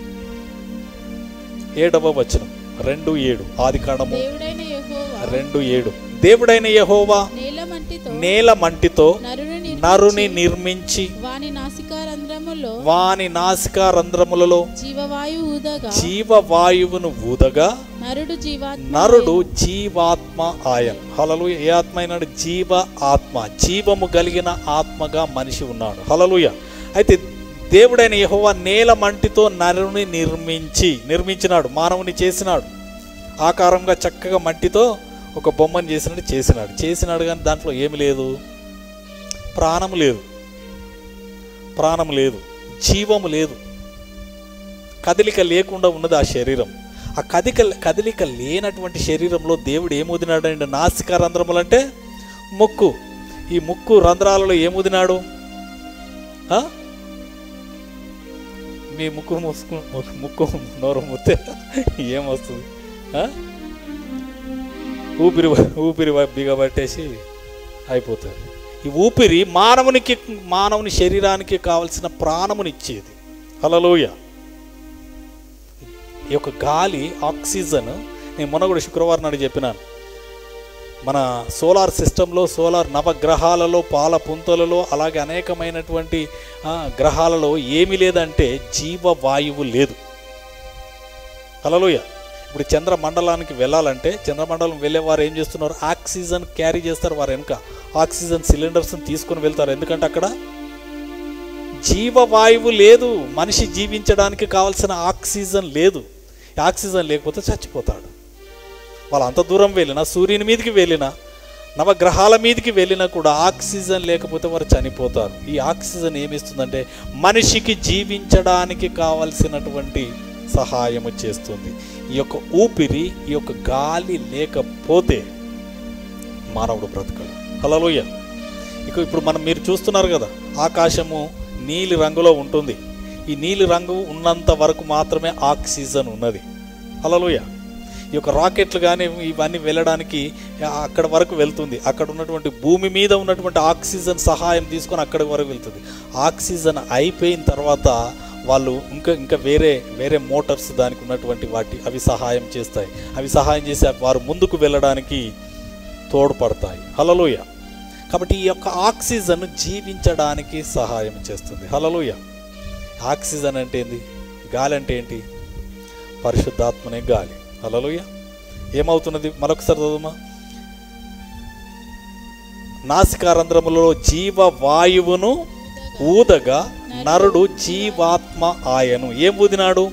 ఏడవ వచనం రెండు ఏడు ఆది కాండము దేవుడైన యెహోవా రెండు ఏడు దేవుడైన యెహోవా నేల మంటితో నేల మంటితో నరుని నరుని నిర్మించి వాని నాసికారంధ్రములో వాని నాసికా రంధ్రములలో జీవవాయు ఊదగా జీవవాయువును ఊదగా నరుడు జీవాత్మ నరుడు జీవాత్మ ఆయన హలలు ఏ ఆత్మ అయినాడు జీవ ఆత్మ జీవము కలిగిన ఆత్మగా మనిషి ఉన్నాడు హలలుయ అయితే దేవుడైన యెహోవా నేల మంటితో నరుని నిర్మించి నిర్మించినాడు మానవుని చేసినాడు ఆకారంగా చక్కగా మట్టితో ఒక బొమ్మను చేసినట్టు చేసినాడు చేసినాడు కానీ దాంట్లో ఏమి లేదు ప్రాణము లేదు ప్రాణం లేదు జీవము లేదు కదలిక లేకుండా ఉన్నది ఆ శరీరం ఆ కదిక కదలిక లేనటువంటి శరీరంలో దేవుడు ఏముదినాడంటే నాసిక రంధ్రములు అంటే ముక్కు ఈ ముక్కు రంధ్రాలలో ఏముదినాడు ఆ? మీ ముక్కు మూసుకు ముక్కు నోరు ముత్తే ఏమొస్తుంది ఆ? ఊపిరి ఊపిరి బిగబట్టేసి అయిపోతుంది ఈ ఊపిరి మానవునికి మానవుని శరీరానికి కావలసిన ప్రాణమునిచ్చేది హలలోయ ఈ యొక్క గాలి ఆక్సిజన్ నేను మొన్న కూడా శుక్రవారం నాడు చెప్పినాను మన సోలార్ సిస్టంలో సోలార్ నవగ్రహాలలో పాల పుంతలలో అలాగే అనేకమైనటువంటి ఆ, గ్రహాలలో ఏమీ లేదంటే జీవవాయువు లేదు హలోయ ఇప్పుడు చంద్రమండలానికి వెళ్ళాలంటే చంద్రమండలం వెళ్ళే వారు ఏం చేస్తున్నారు ఆక్సిజన్ క్యారీ చేస్తారు వారు వెనుక ఆక్సిజన్ సిలిండర్స్ని తీసుకొని వెళ్తారు ఎందుకంటే అక్కడ జీవవాయువు లేదు మనిషి జీవించడానికి కావాల్సిన ఆక్సిజన్ లేదు ఆక్సిజన్ లేకపోతే చచ్చిపోతాడు వాళ్ళు అంత దూరం వెళ్ళినా సూర్యుని మీదకి వెళ్ళినా నవగ్రహాల మీదకి వెళ్ళినా కూడా ఆక్సిజన్ లేకపోతే వారు చనిపోతారు ఈ ఆక్సిజన్ ఏమిస్తుందంటే మనిషికి జీవించడానికి కావలసినటువంటి సహాయము చేస్తుంది ఈ యొక్క ఊపిరి ఈ యొక్క గాలి లేకపోతే మానవుడు బ్రతకడు హలోయ ఇక ఇప్పుడు మనం మీరు చూస్తున్నారు కదా ఆకాశము నీలి రంగులో ఉంటుంది ఈ నీలి రంగు ఉన్నంత వరకు మాత్రమే ఆక్సిజన్ ఉన్నది హలోయ ఈ యొక్క రాకెట్లు కానీ ఇవన్నీ వెళ్ళడానికి అక్కడ వరకు వెళ్తుంది అక్కడ ఉన్నటువంటి భూమి మీద ఉన్నటువంటి ఆక్సిజన్ సహాయం తీసుకొని అక్కడి వరకు వెళ్తుంది ఆక్సిజన్ అయిపోయిన తర్వాత వాళ్ళు ఇంకా ఇంకా వేరే వేరే మోటార్స్ దానికి ఉన్నటువంటి వాటి అవి సహాయం చేస్తాయి అవి సహాయం చేసి వారు ముందుకు వెళ్ళడానికి తోడ్పడతాయి హలలోయ కాబట్టి ఈ యొక్క ఆక్సిజన్ జీవించడానికి సహాయం చేస్తుంది హలలోయ ఆక్సిజన్ అంటే ఏంది గాలి అంటే ఏంటి పరిశుద్ధాత్మనే గాలి హలలోయ ఏమవుతున్నది మరొకసారి చదువుమా నాసికారంధ్రములో జీవ వాయువును ఊదగా నరుడు జీవాత్మ ఆయను ఏం ఊదినాడు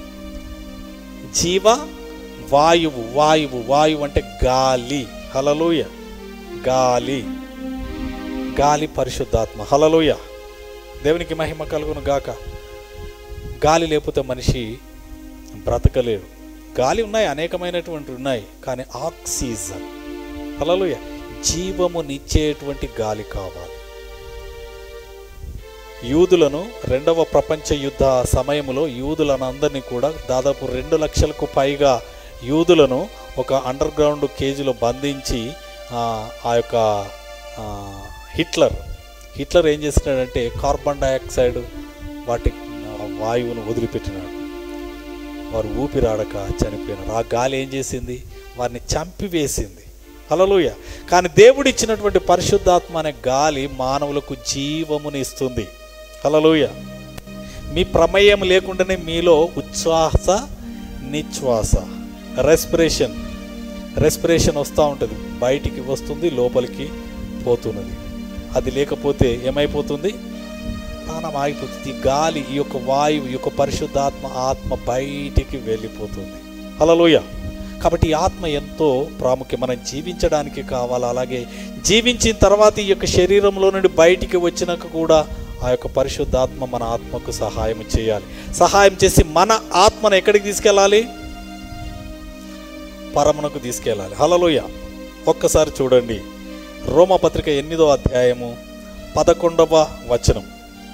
జీవ వాయువు వాయువు వాయువు అంటే గాలి హలలోయ గాలి గాలి పరిశుద్ధాత్మ హలలోయ దేవునికి మహిమ కలుగును గాక గాలి లేకపోతే మనిషి బ్రతకలేడు గాలి ఉన్నాయి అనేకమైనటువంటి ఉన్నాయి కానీ ఆక్సిజన్ హలలోయ జీవమునిచ్చేటువంటి గాలి కావాలి యూదులను రెండవ ప్రపంచ యుద్ధ సమయంలో యూదులను అందరినీ కూడా దాదాపు రెండు లక్షలకు పైగా యూదులను ఒక అండర్ గ్రౌండ్ కేజీలో బంధించి ఆ, ఆ యొక్క ఆ, హిట్లర్ హిట్లర్ ఏం చేసినాడంటే కార్బన్ డయాక్సైడ్ వాటి ఆ, వాయువును వదిలిపెట్టినాడు వారు ఊపిరాడక చనిపోయినారు ఆ గాలి ఏం చేసింది వారిని చంపివేసింది హలలుయ కానీ దేవుడు ఇచ్చినటువంటి పరిశుద్ధాత్మ అనే గాలి మానవులకు జీవముని ఇస్తుంది హలలుయ మీ ప్రమేయం లేకుండానే మీలో ఉచ్ఛ్వాస నిశ్వాస రెస్పిరేషన్ రెస్పిరేషన్ వస్తూ ఉంటుంది బయటికి వస్తుంది లోపలికి పోతున్నది అది లేకపోతే ఏమైపోతుంది ప్రాణం ఆగిపోతుంది ఈ గాలి ఈ యొక్క వాయువు ఈ యొక్క పరిశుద్ధాత్మ ఆత్మ బయటికి వెళ్ళిపోతుంది హలలోయ కాబట్టి ఈ ఆత్మ ఎంతో ప్రాముఖ్యం మనం జీవించడానికి కావాలి అలాగే జీవించిన తర్వాత ఈ యొక్క శరీరంలో నుండి బయటికి వచ్చినాక కూడా ఆ యొక్క పరిశుద్ధాత్మ మన ఆత్మకు సహాయం చేయాలి సహాయం చేసి మన ఆత్మను ఎక్కడికి తీసుకెళ్ళాలి పరమునకు తీసుకెళ్ళాలి హలలోయ ఒక్కసారి చూడండి రోమపత్రిక ఎనిమిదో అధ్యాయము పదకొండవ వచనం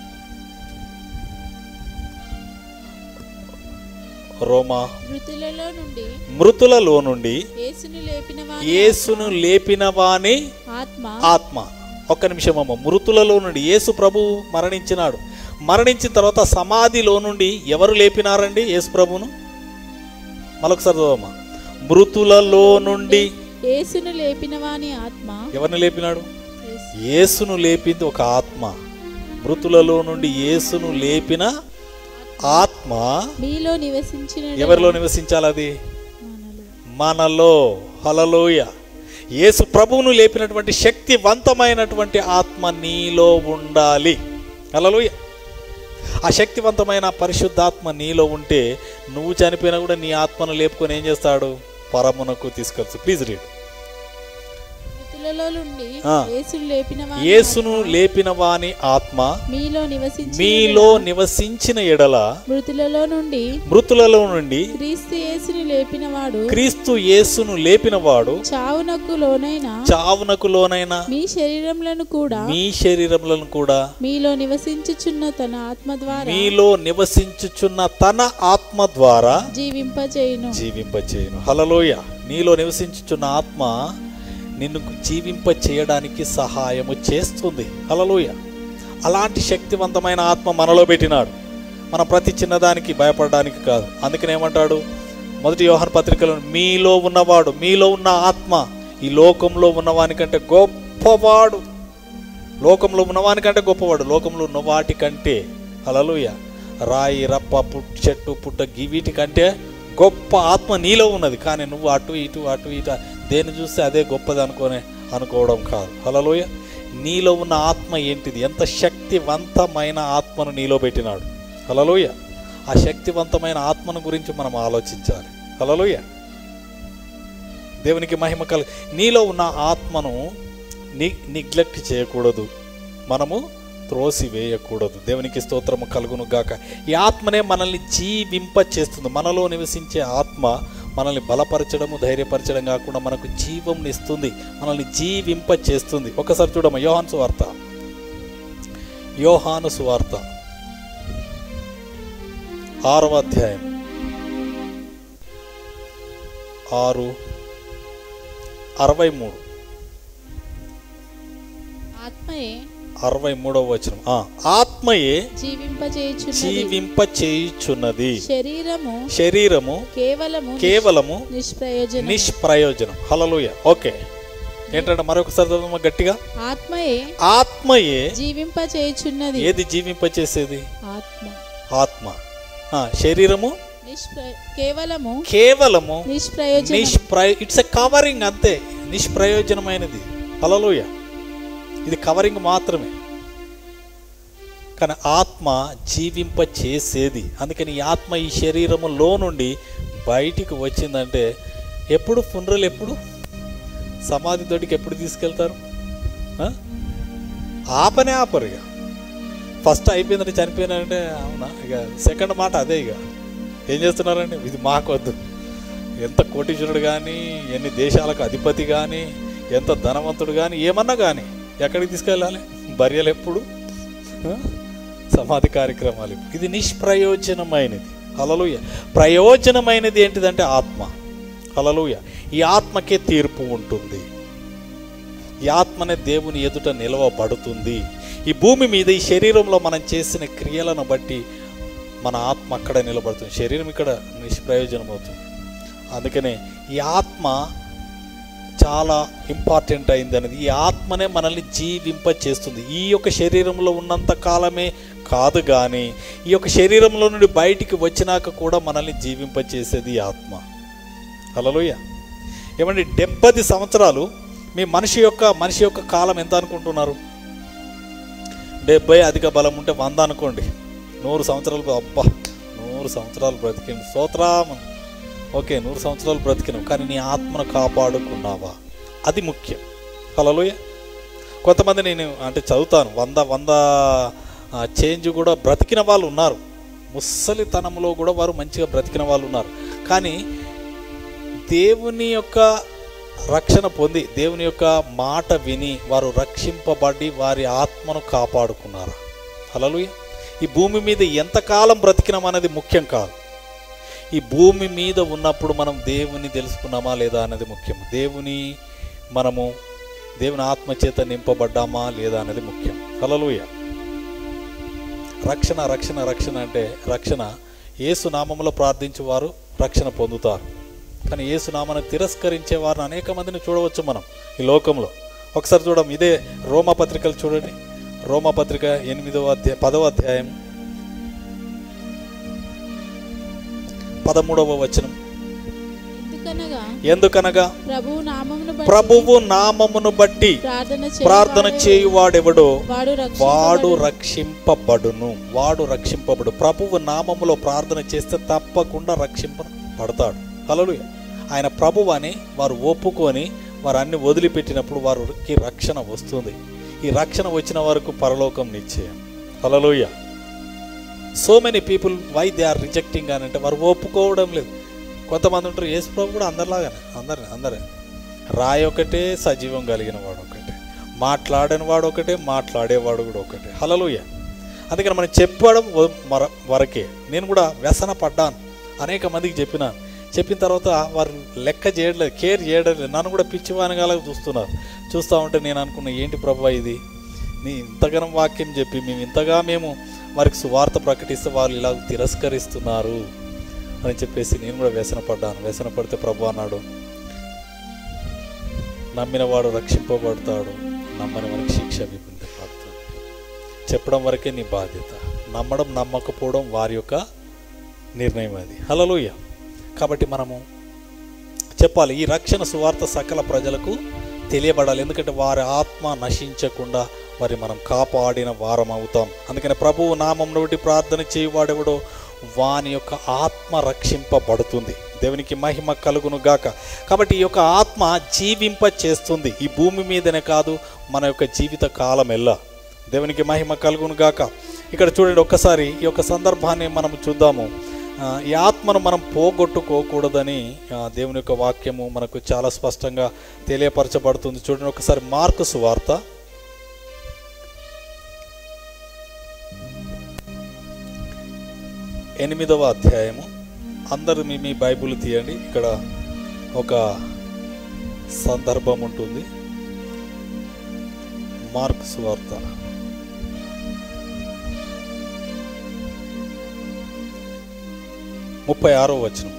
రోమా మృతులలో నుండి మృతులలో నుండి యేసును లేపిన వాని యేసును లేపిన వాని ఆత్మ ఆత్మ ఒక్క నిమిషం అమ్మ మృతులలో నుండి యేసు ప్రభు మరణించినాడు మరణించిన తర్వాత సమాధిలో నుండి ఎవరు లేపినారండి యేసు ప్రభును మరొకసారి చదవమ్మా మృతులలో నుండి యేసును లేపిన వాని ఆత్మ ఎవరిని లేపినాడు యేసు. యేసును లేపింది ఒక ఆత్మ మృతులలో నుండి యేసును లేపిన ఆత్మ మీలో నివసించిన ఎవరిలో నివసించాలి అది మనలో. మనలో హలలోయ యేసు ప్రభువును లేపినటువంటి శక్తివంతమైనటువంటి ఆత్మ నీలో ఉండాలి హలలోయ ఆ శక్తివంతమైన పరిశుద్ధాత్మ నీలో ఉంటే నువ్వు చనిపోయినా కూడా నీ ఆత్మను లేపుకొని ఏం చేస్తాడు పరమునకు తీసుకెళ్తాడు ప్లీజ్ రీడ్ మృతులలో నుండి ఆ. యేసును లేపిన వాని యేసును ఆత్మ లేపిన వాని ఆత్మ మీలో నివసించిన మీలో నివసించిన ఎడల మృతులలో నుండి మృతులలో నుండి క్రీస్తు యేసును లేపిన వాడు క్రీస్తు యేసును లేపినవాడు చావునకు లోనైన చావునకు లోనైన మీ శరీరములను కూడా మీ శరీరములను కూడా మీలో నివసించుచున్న తన ఆత్మ ద్వారా మీలో నివసించుచున్న తన ఆత్మ ద్వారా జీవింపచేయును జీవింపచేయును హలలోయ నీలో నివసించుచున్న ఆత్మ నిన్ను జీవింప చేయడానికి సహాయము చేస్తుంది హలలోయ అలాంటి శక్తివంతమైన ఆత్మ మనలో పెట్టినాడు మనం ప్రతి చిన్నదానికి భయపడడానికి కాదు అందుకని ఏమంటాడు మొదటి యోహన్ పత్రికలో మీలో ఉన్నవాడు మీలో ఉన్న ఆత్మ ఈ లోకంలో ఉన్నవానికంటే గొప్పవాడు లోకంలో ఉన్నవానికంటే గొప్పవాడు లోకంలో ఉన్న వాటికంటే హలలుయ రాయి రప్ప పుట్ చెట్టు పుట్ట గివీటి కంటే గొప్ప ఆత్మ నీలో ఉన్నది కానీ నువ్వు అటు ఇటు అటు ఇటు దేన్ని చూస్తే అదే గొప్పది అనుకోనే అనుకోవడం కాదు హలోయ నీలో ఉన్న ఆత్మ ఏంటిది ఎంత శక్తివంతమైన ఆత్మను నీలో పెట్టినాడు హలోయ ఆ శక్తివంతమైన ఆత్మను గురించి మనం ఆలోచించాలి హలోయ దేవునికి మహిమ కల నీలో ఉన్న ఆత్మను ని నిగ్లెక్ట్ చేయకూడదు మనము త్రోసి వేయకూడదు దేవునికి స్తోత్రము కలుగును గాక ఈ ఆత్మనే మనల్ని జీవింప చేస్తుంది మనలో నివసించే ఆత్మ మనల్ని బలపరచడము ధైర్యపరచడం కాకుండా మనకు జీవం ఇస్తుంది మనల్ని జీవింప చేస్తుంది ఒకసారి చూడమ్మ యోహాను సువార్త యోహాను సువార్త ఆరవ అధ్యాయం ఆరు అరవై మూడు ఆత్మయే అరవై మూడవ వచనం ఆ, ఆత్మయే జీవింపజేయుచున్నది జీవింప చేయుచున్నది శరీరము శరీరము కేవలము కేవలము నిష్ప్రయోజనం నిష్ప్రయోజనం హలలుయ ఓకే ఏంటంటే మరొకసారి చదవమ్మా గట్టిగా ఆత్మయే ఆత్మయే జీవింపచేయుచున్నది ఏది జీవింపచేసేది ఆత్మ ఆత్మ ఆ, శరీరము నిష్ప్ర కేవలము కేవలము నిష్ప్రయోజనం నిష్ప్రయ ఇట్స్ ఎ కవరింగ్ అంతే నిష్ప్రయోజనమైనది హలలుయ ఇది కవరింగ్ మాత్రమే కానీ ఆత్మ జీవింప చేసేది అందుకని ఈ ఆత్మ ఈ శరీరములో నుండి బయటికి వచ్చిందంటే ఎప్పుడు ఫునరల్ ఎప్పుడు సమాధి తోటికి ఎప్పుడు తీసుకెళ్తారు ఆ? ఆపనే ఆపరు ఇక ఫస్ట్ అయిపోయిందంటే చనిపోయినారంటే అవునా ఇక సెకండ్ మాట అదే ఇక ఏం చేస్తున్నారండి ఇది మాకొద్దు ఎంత కోటీశ్వరుడు కానీ ఎన్ని దేశాలకు అధిపతి కానీ ఎంత ధనవంతుడు కానీ ఏమన్నా కానీ ఎక్కడికి తీసుకెళ్ళాలి బర్యలు ఎప్పుడు ఆ? సమాధి కార్యక్రమాలు ఎప్పుడు? ఇది నిష్ప్రయోజనమైనది హలలుయ ప్రయోజనమైనది ఏంటిదంటే ఆత్మ హలలుయ ఈ ఆత్మకే తీర్పు ఉంటుంది ఈ ఆత్మనే దేవుని ఎదుట నిలవబడుతుంది ఈ భూమి మీద ఈ శరీరంలో మనం చేసిన క్రియలను బట్టి మన ఆత్మ అక్కడ నిలబడుతుంది శరీరం ఇక్కడ నిష్ప్రయోజనం అవుతుంది అందుకనే ఈ ఆత్మ చాలా ఇంపార్టెంట్ అయింది అనేది ఈ ఆత్మనే మనల్ని జీవింప చేస్తుంది ఈ యొక్క శరీరంలో ఉన్నంత కాలమే కాదు కానీ ఈ యొక్క శరీరంలో నుండి బయటికి వచ్చినాక కూడా మనల్ని జీవింప చేసేది ఈ ఆత్మ హలోయ ఏమండి డెబ్బది సంవత్సరాలు మీ మనిషి యొక్క మనిషి యొక్క కాలం ఎంత అనుకుంటున్నారు డెబ్బై అధిక బలం ఉంటే వంద అనుకోండి నూరు సంవత్సరాలు అబ్బా నూరు సంవత్సరాలు బ్రతికింది స్తోత్రం ఓకే నూరు సంవత్సరాలు బ్రతికినావు కానీ నీ ఆత్మను కాపాడుకున్నావా అది ముఖ్యం హలోయ కొంతమంది నేను అంటే చదువుతాను వంద వంద ఆ, చేంజ్ కూడా బ్రతికిన వాళ్ళు ఉన్నారు ముసలితనంలో కూడా వారు మంచిగా బ్రతికిన వాళ్ళు ఉన్నారు కానీ దేవుని యొక్క రక్షణ పొంది దేవుని యొక్క మాట విని వారు రక్షింపబడి వారి ఆత్మను కాపాడుకున్నారు హలలుయ ఈ భూమి మీద ఎంతకాలం బ్రతికినాం అనేది ముఖ్యం కాదు ఈ భూమి మీద ఉన్నప్పుడు మనం దేవుని తెలుసుకున్నామా లేదా అనేది ముఖ్యం దేవుని మనము దేవుని ఆత్మ చేత నింపబడ్డామా లేదా అనేది ముఖ్యం హలలుయ రక్షణ రక్షణ రక్షణ అంటే రక్షణ యేసు నామములో ప్రార్థించే వారు రక్షణ పొందుతారు కానీ యేసు నామాన్ని తిరస్కరించే వారిని అనేక మందిని చూడవచ్చు మనం ఈ లోకంలో ఒకసారి చూడం ఇదే రోమా పత్రికలు చూడండి రోమా పత్రిక ఎనిమిదవ అధ్యాయం పదవ అధ్యాయం పదమూడవ వచనం ఎందుకనగా ఎందుకనగా ప్రభువు నామమును బట్టి ప్రభువు నామమును బట్టి ప్రార్థన ప్రార్థన చేయువాడే చేయువాడెవడో వాడు వాడు రక్షింపబడును. రక్షింపబడును వాడు రక్షింపబడు ప్రభువు నామములో ప్రార్థన చేస్తే తప్పకుండా రక్షింపబడతాడు హల్లెలూయా ఆయన ప్రభువు అని వారు ఒప్పుకొని వారు అన్ని వదిలిపెట్టినప్పుడు వారికి రక్షణ వస్తుంది ఈ రక్షణ వచ్చిన వరకు పరలోకం నిశ్చయం hallelujah so many people why they are rejecting అని అంటే వారు ఒప్పుకోవడం లేదు కొంతమంది ఉంటారు యేసు ప్రభు కూడా అందరిలాగానే అందరి అందరే రాయి ఒకటే సజీవం కలిగిన వాడు ఒకటే మాట్లాడని వాడు ఒకటే మాట్లాడేవాడు కూడా ఒకటే హలలుయ అందుకని మనం చెప్పడం వ- మర వరకే నేను కూడా వ్యసన పడ్డాను అనేక మందికి చెప్పినాను చెప్పిన తర్వాత వారు లెక్క చేయట్లేదు కేర్ చేయడం లేదు నన్ను కూడా పిచ్చివానిగా చూస్తున్నారు చూస్తూ ఉంటే నేను అనుకున్నా ఏంటి ప్రభా ఇది నీ ఇంతగానం వాక్యం చెప్పి మేము ఇంతగా మేము వారికి సువార్త ప్రకటిస్తే వాళ్ళు ఇలా తిరస్కరిస్తున్నారు అని చెప్పేసి నేను కూడా వ్యసన పడ్డాను వ్యసన పడితే ప్రభు అన్నాడు నమ్మినవాడు రక్షింపబడతాడు నమ్మని వారికి శిక్ష విధింపబడుతుంది చెప్పడం వరకే నీ బాధ్యత నమ్మడం నమ్మకపోవడం వారి యొక్క నిర్ణయం అది హలలుయ కాబట్టి మనము చెప్పాలి ఈ రక్షణ సువార్త సకల ప్రజలకు తెలియబడాలి ఎందుకంటే వారి ఆత్మ నశించకుండా మరి మనం కాపాడిన వారం అవుతాం అందుకని ప్రభువు నామం బట్టి ప్రార్థన చేయవాడెవడో వాని యొక్క ఆత్మ రక్షింపబడుతుంది దేవునికి మహిమ కలుగును గాక కాబట్టి ఈ యొక్క ఆత్మ జీవింప చేస్తుంది ఈ భూమి మీదనే కాదు మన యొక్క జీవిత కాలం ఎల్లా దేవునికి మహిమ కలుగును గాక ఇక్కడ చూడండి ఒక్కసారి ఈ యొక్క సందర్భాన్ని మనం చూద్దాము ఆ, ఈ ఆత్మను మనం పోగొట్టుకోకూడదని ఆ, దేవుని యొక్క వాక్యము మనకు చాలా స్పష్టంగా తెలియపరచబడుతుంది చూడండి ఒకసారి మార్కు సువార్త ఎనిమిదవ అధ్యాయము అందరూ మీ మీ బైబిల్ తీయండి ఇక్కడ ఒక సందర్భం ఉంటుంది మార్క్ సువార్త ముప్పై ఆరో వచనం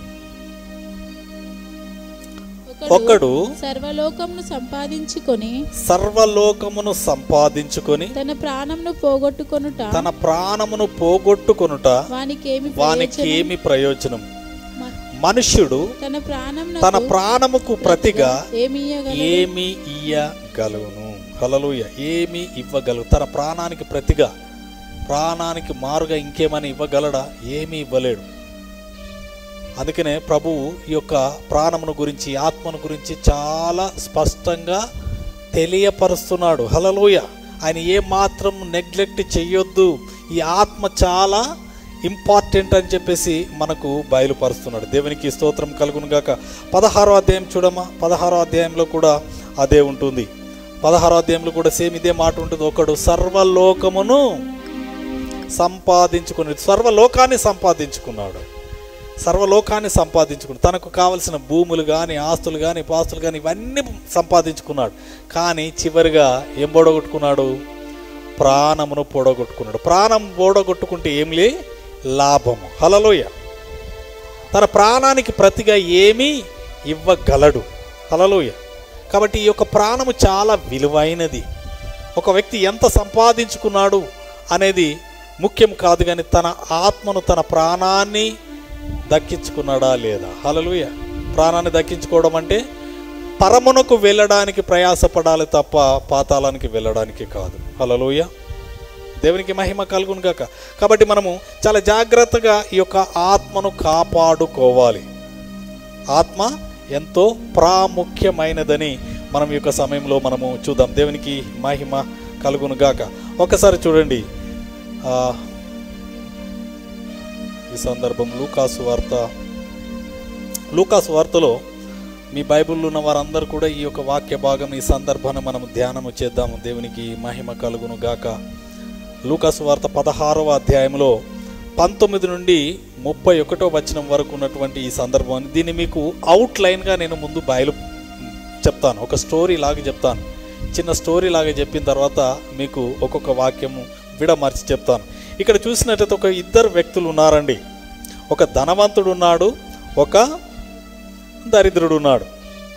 ఒకడు సర్వలోకమును సంపాదించుకొని సర్వలోకమును సంపాదించుకొని తన ప్రాణమును పోగొట్టుకొనుట తన ప్రాణమును పోగొట్టుకొనుట వానికేమి వానికి ప్రయోజనం? ఏమి ప్రయోజనం మ- మనుష్యుడు తన ప్రాణం తన ప్రాణముకు ప్రతిగా ఏమి ఇయ్యగలడు? ఏమి ఇయ్యగలుగును హలలుయ ఏమి ఇవ్వగలవు తన ప్రాణానికి ప్రతిగా ప్రాణానికి మారుగా ఇంకేమని ఇవ్వగలడా ఏమీ ఇవ్వలేడు అందుకనే ప్రభువు ఈ యొక్క ప్రాణమును గురించి ఆత్మను గురించి చాలా స్పష్టంగా తెలియపరుస్తున్నాడు హలలోయ ఆయన ఏ మాత్రం నెగ్లెక్ట్ చెయ్యొద్దు ఈ ఆత్మ చాలా ఇంపార్టెంట్ అని చెప్పేసి మనకు బయలుపరుస్తున్నాడు దేవునికి స్తోత్రం కలుగును గాక పదహారో అధ్యాయం చూడమా పదహారో అధ్యాయంలో కూడా అదే ఉంటుంది పదహారో అధ్యాయంలో కూడా సేమ్ ఇదే మాట ఉంటుంది ఒకడు సర్వలోకమును సంపాదించుకుని సర్వలోకాన్ని సంపాదించుకున్నాడు సర్వలోకాన్ని సంపాదించుకున్నాడు తనకు కావలసిన భూములు కానీ ఆస్తులు కానీ పాస్తులు కానీ ఇవన్నీ సంపాదించుకున్నాడు కానీ చివరిగా ఏం పొడగొట్టుకున్నాడు ప్రాణమును పొడగొట్టుకున్నాడు ప్రాణం పొడగొట్టుకుంటే ఏం లే లాభము హలలోయ తన ప్రాణానికి ప్రతిగా ఏమీ ఇవ్వగలడు హలలోయ కాబట్టి ఈ యొక్క ప్రాణము చాలా విలువైనది ఒక వ్యక్తి ఎంత సంపాదించుకున్నాడు అనేది ముఖ్యం కాదు కానీ తన ఆత్మను తన ప్రాణాన్ని దక్కించుకున్నాడా లేదా హలలుయ ప్రాణాన్ని దక్కించుకోవడం అంటే పరమునకు వెళ్ళడానికి ప్రయాసపడాలి తప్ప పాతాళానికి వెళ్ళడానికి కాదు హలలుయ దేవునికి మహిమ కలుగును గాక కాబట్టి మనము చాలా జాగ్రత్తగా ఈ యొక్క ఆత్మను కాపాడుకోవాలి ఆత్మ ఎంతో ప్రాముఖ్యమైనదని మనం ఈ యొక్క సమయంలో మనము చూద్దాం దేవునికి మహిమ కలుగును గాక ఒకసారి చూడండి ఆ, ఈ సందర్భం లూకాసు వార్త లూకాసు వార్తలో మీ బైబిల్లో ఉన్న వారందరూ కూడా ఈ యొక్క వాక్య భాగం ఈ సందర్భాన్ని మనం ధ్యానము చేద్దాము దేవునికి మహిమ కలుగును గాక లూకాసు వార్త పదహారవ అధ్యాయంలో పంతొమ్మిది నుండి ముప్పై ఒకటో వచనం వరకు ఉన్నటువంటి ఈ సందర్భాన్ని దీన్ని మీకు అవుట్లైన్గా నేను ముందు బయలు చెప్తాను ఒక స్టోరీ లాగా చెప్తాను చిన్న స్టోరీ లాగా చెప్పిన తర్వాత మీకు ఒక్కొక్క వాక్యము విడమర్చి చెప్తాను ఇక్కడ చూసినట్లయితే ఒక ఇద్దరు వ్యక్తులు ఉన్నారండి ఒక ధనవంతుడు ఉన్నాడు ఒక దరిద్రుడు ఉన్నాడు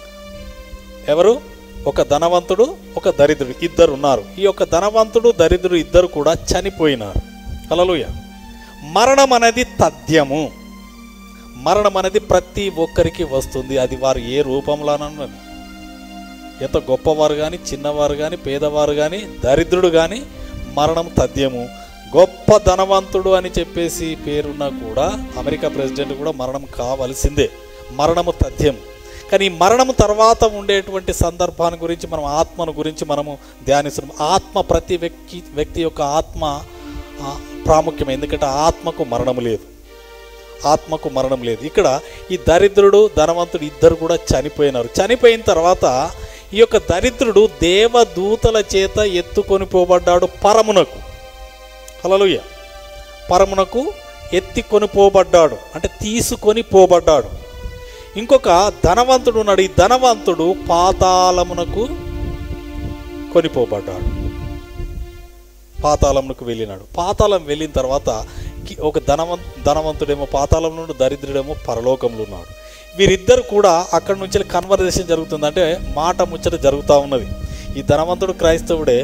ఎవరు ఒక ధనవంతుడు ఒక దరిద్రుడు ఇద్దరు ఉన్నారు ఈ యొక్క ధనవంతుడు దరిద్రుడు ఇద్దరు కూడా చనిపోయినారు హల్లెలూయ మరణం అనేది తథ్యము మరణం అనేది ప్రతి ఒక్కరికి వస్తుంది అది వారు ఏ రూపంలోనన్నా ఎంత గొప్పవారు కానీ చిన్నవారు కానీ పేదవారు కానీ దరిద్రుడు కానీ మరణం తథ్యము గొప్ప ధనవంతుడు అని చెప్పేసి పేరున్నా కూడా అమెరికా ప్రెసిడెంట్ కూడా మరణం కావలసిందే మరణము తథ్యం కానీ ఈ మరణము తర్వాత ఉండేటువంటి సందర్భాన్ని గురించి మనం ఆత్మను గురించి మనము ధ్యానిస్తున్నాం ఆత్మ ప్రతి వ్యక్తి వ్యక్తి యొక్క ఆత్మ ఆ, ప్రాముఖ్యం ఎందుకంటే ఆత్మకు మరణము లేదు ఆత్మకు మరణం లేదు ఇక్కడ ఈ దరిద్రుడు ధనవంతుడు ఇద్దరు కూడా చనిపోయినారు చనిపోయిన తర్వాత ఈ యొక్క దరిద్రుడు దేవదూతల చేత ఎత్తుకొని పోబడ్డాడు పరమునకు హలలుయ పరమునకు ఎత్తికొని పోబడ్డాడు అంటే తీసుకొని పోబడ్డాడు ఇంకొక ధనవంతుడు ఉన్నాడు ఈ ధనవంతుడు పాతాళమునకు కొనిపోబడ్డాడు పాతాళమునకు వెళ్ళినాడు పాతాళం వెళ్ళిన తర్వాత కి- ఒక ధనవం ధనవంతుడేమో పాతాళం నుండి దరిద్రుడేమో పరలోకంలో ఉన్నాడు వీరిద్దరు కూడా అక్కడి నుంచి కన్వర్జేషన్ జరుగుతుంది అంటే మాట ముచ్చట జరుగుతూ ఉన్నది ఈ ధనవంతుడు క్రైస్తవుడే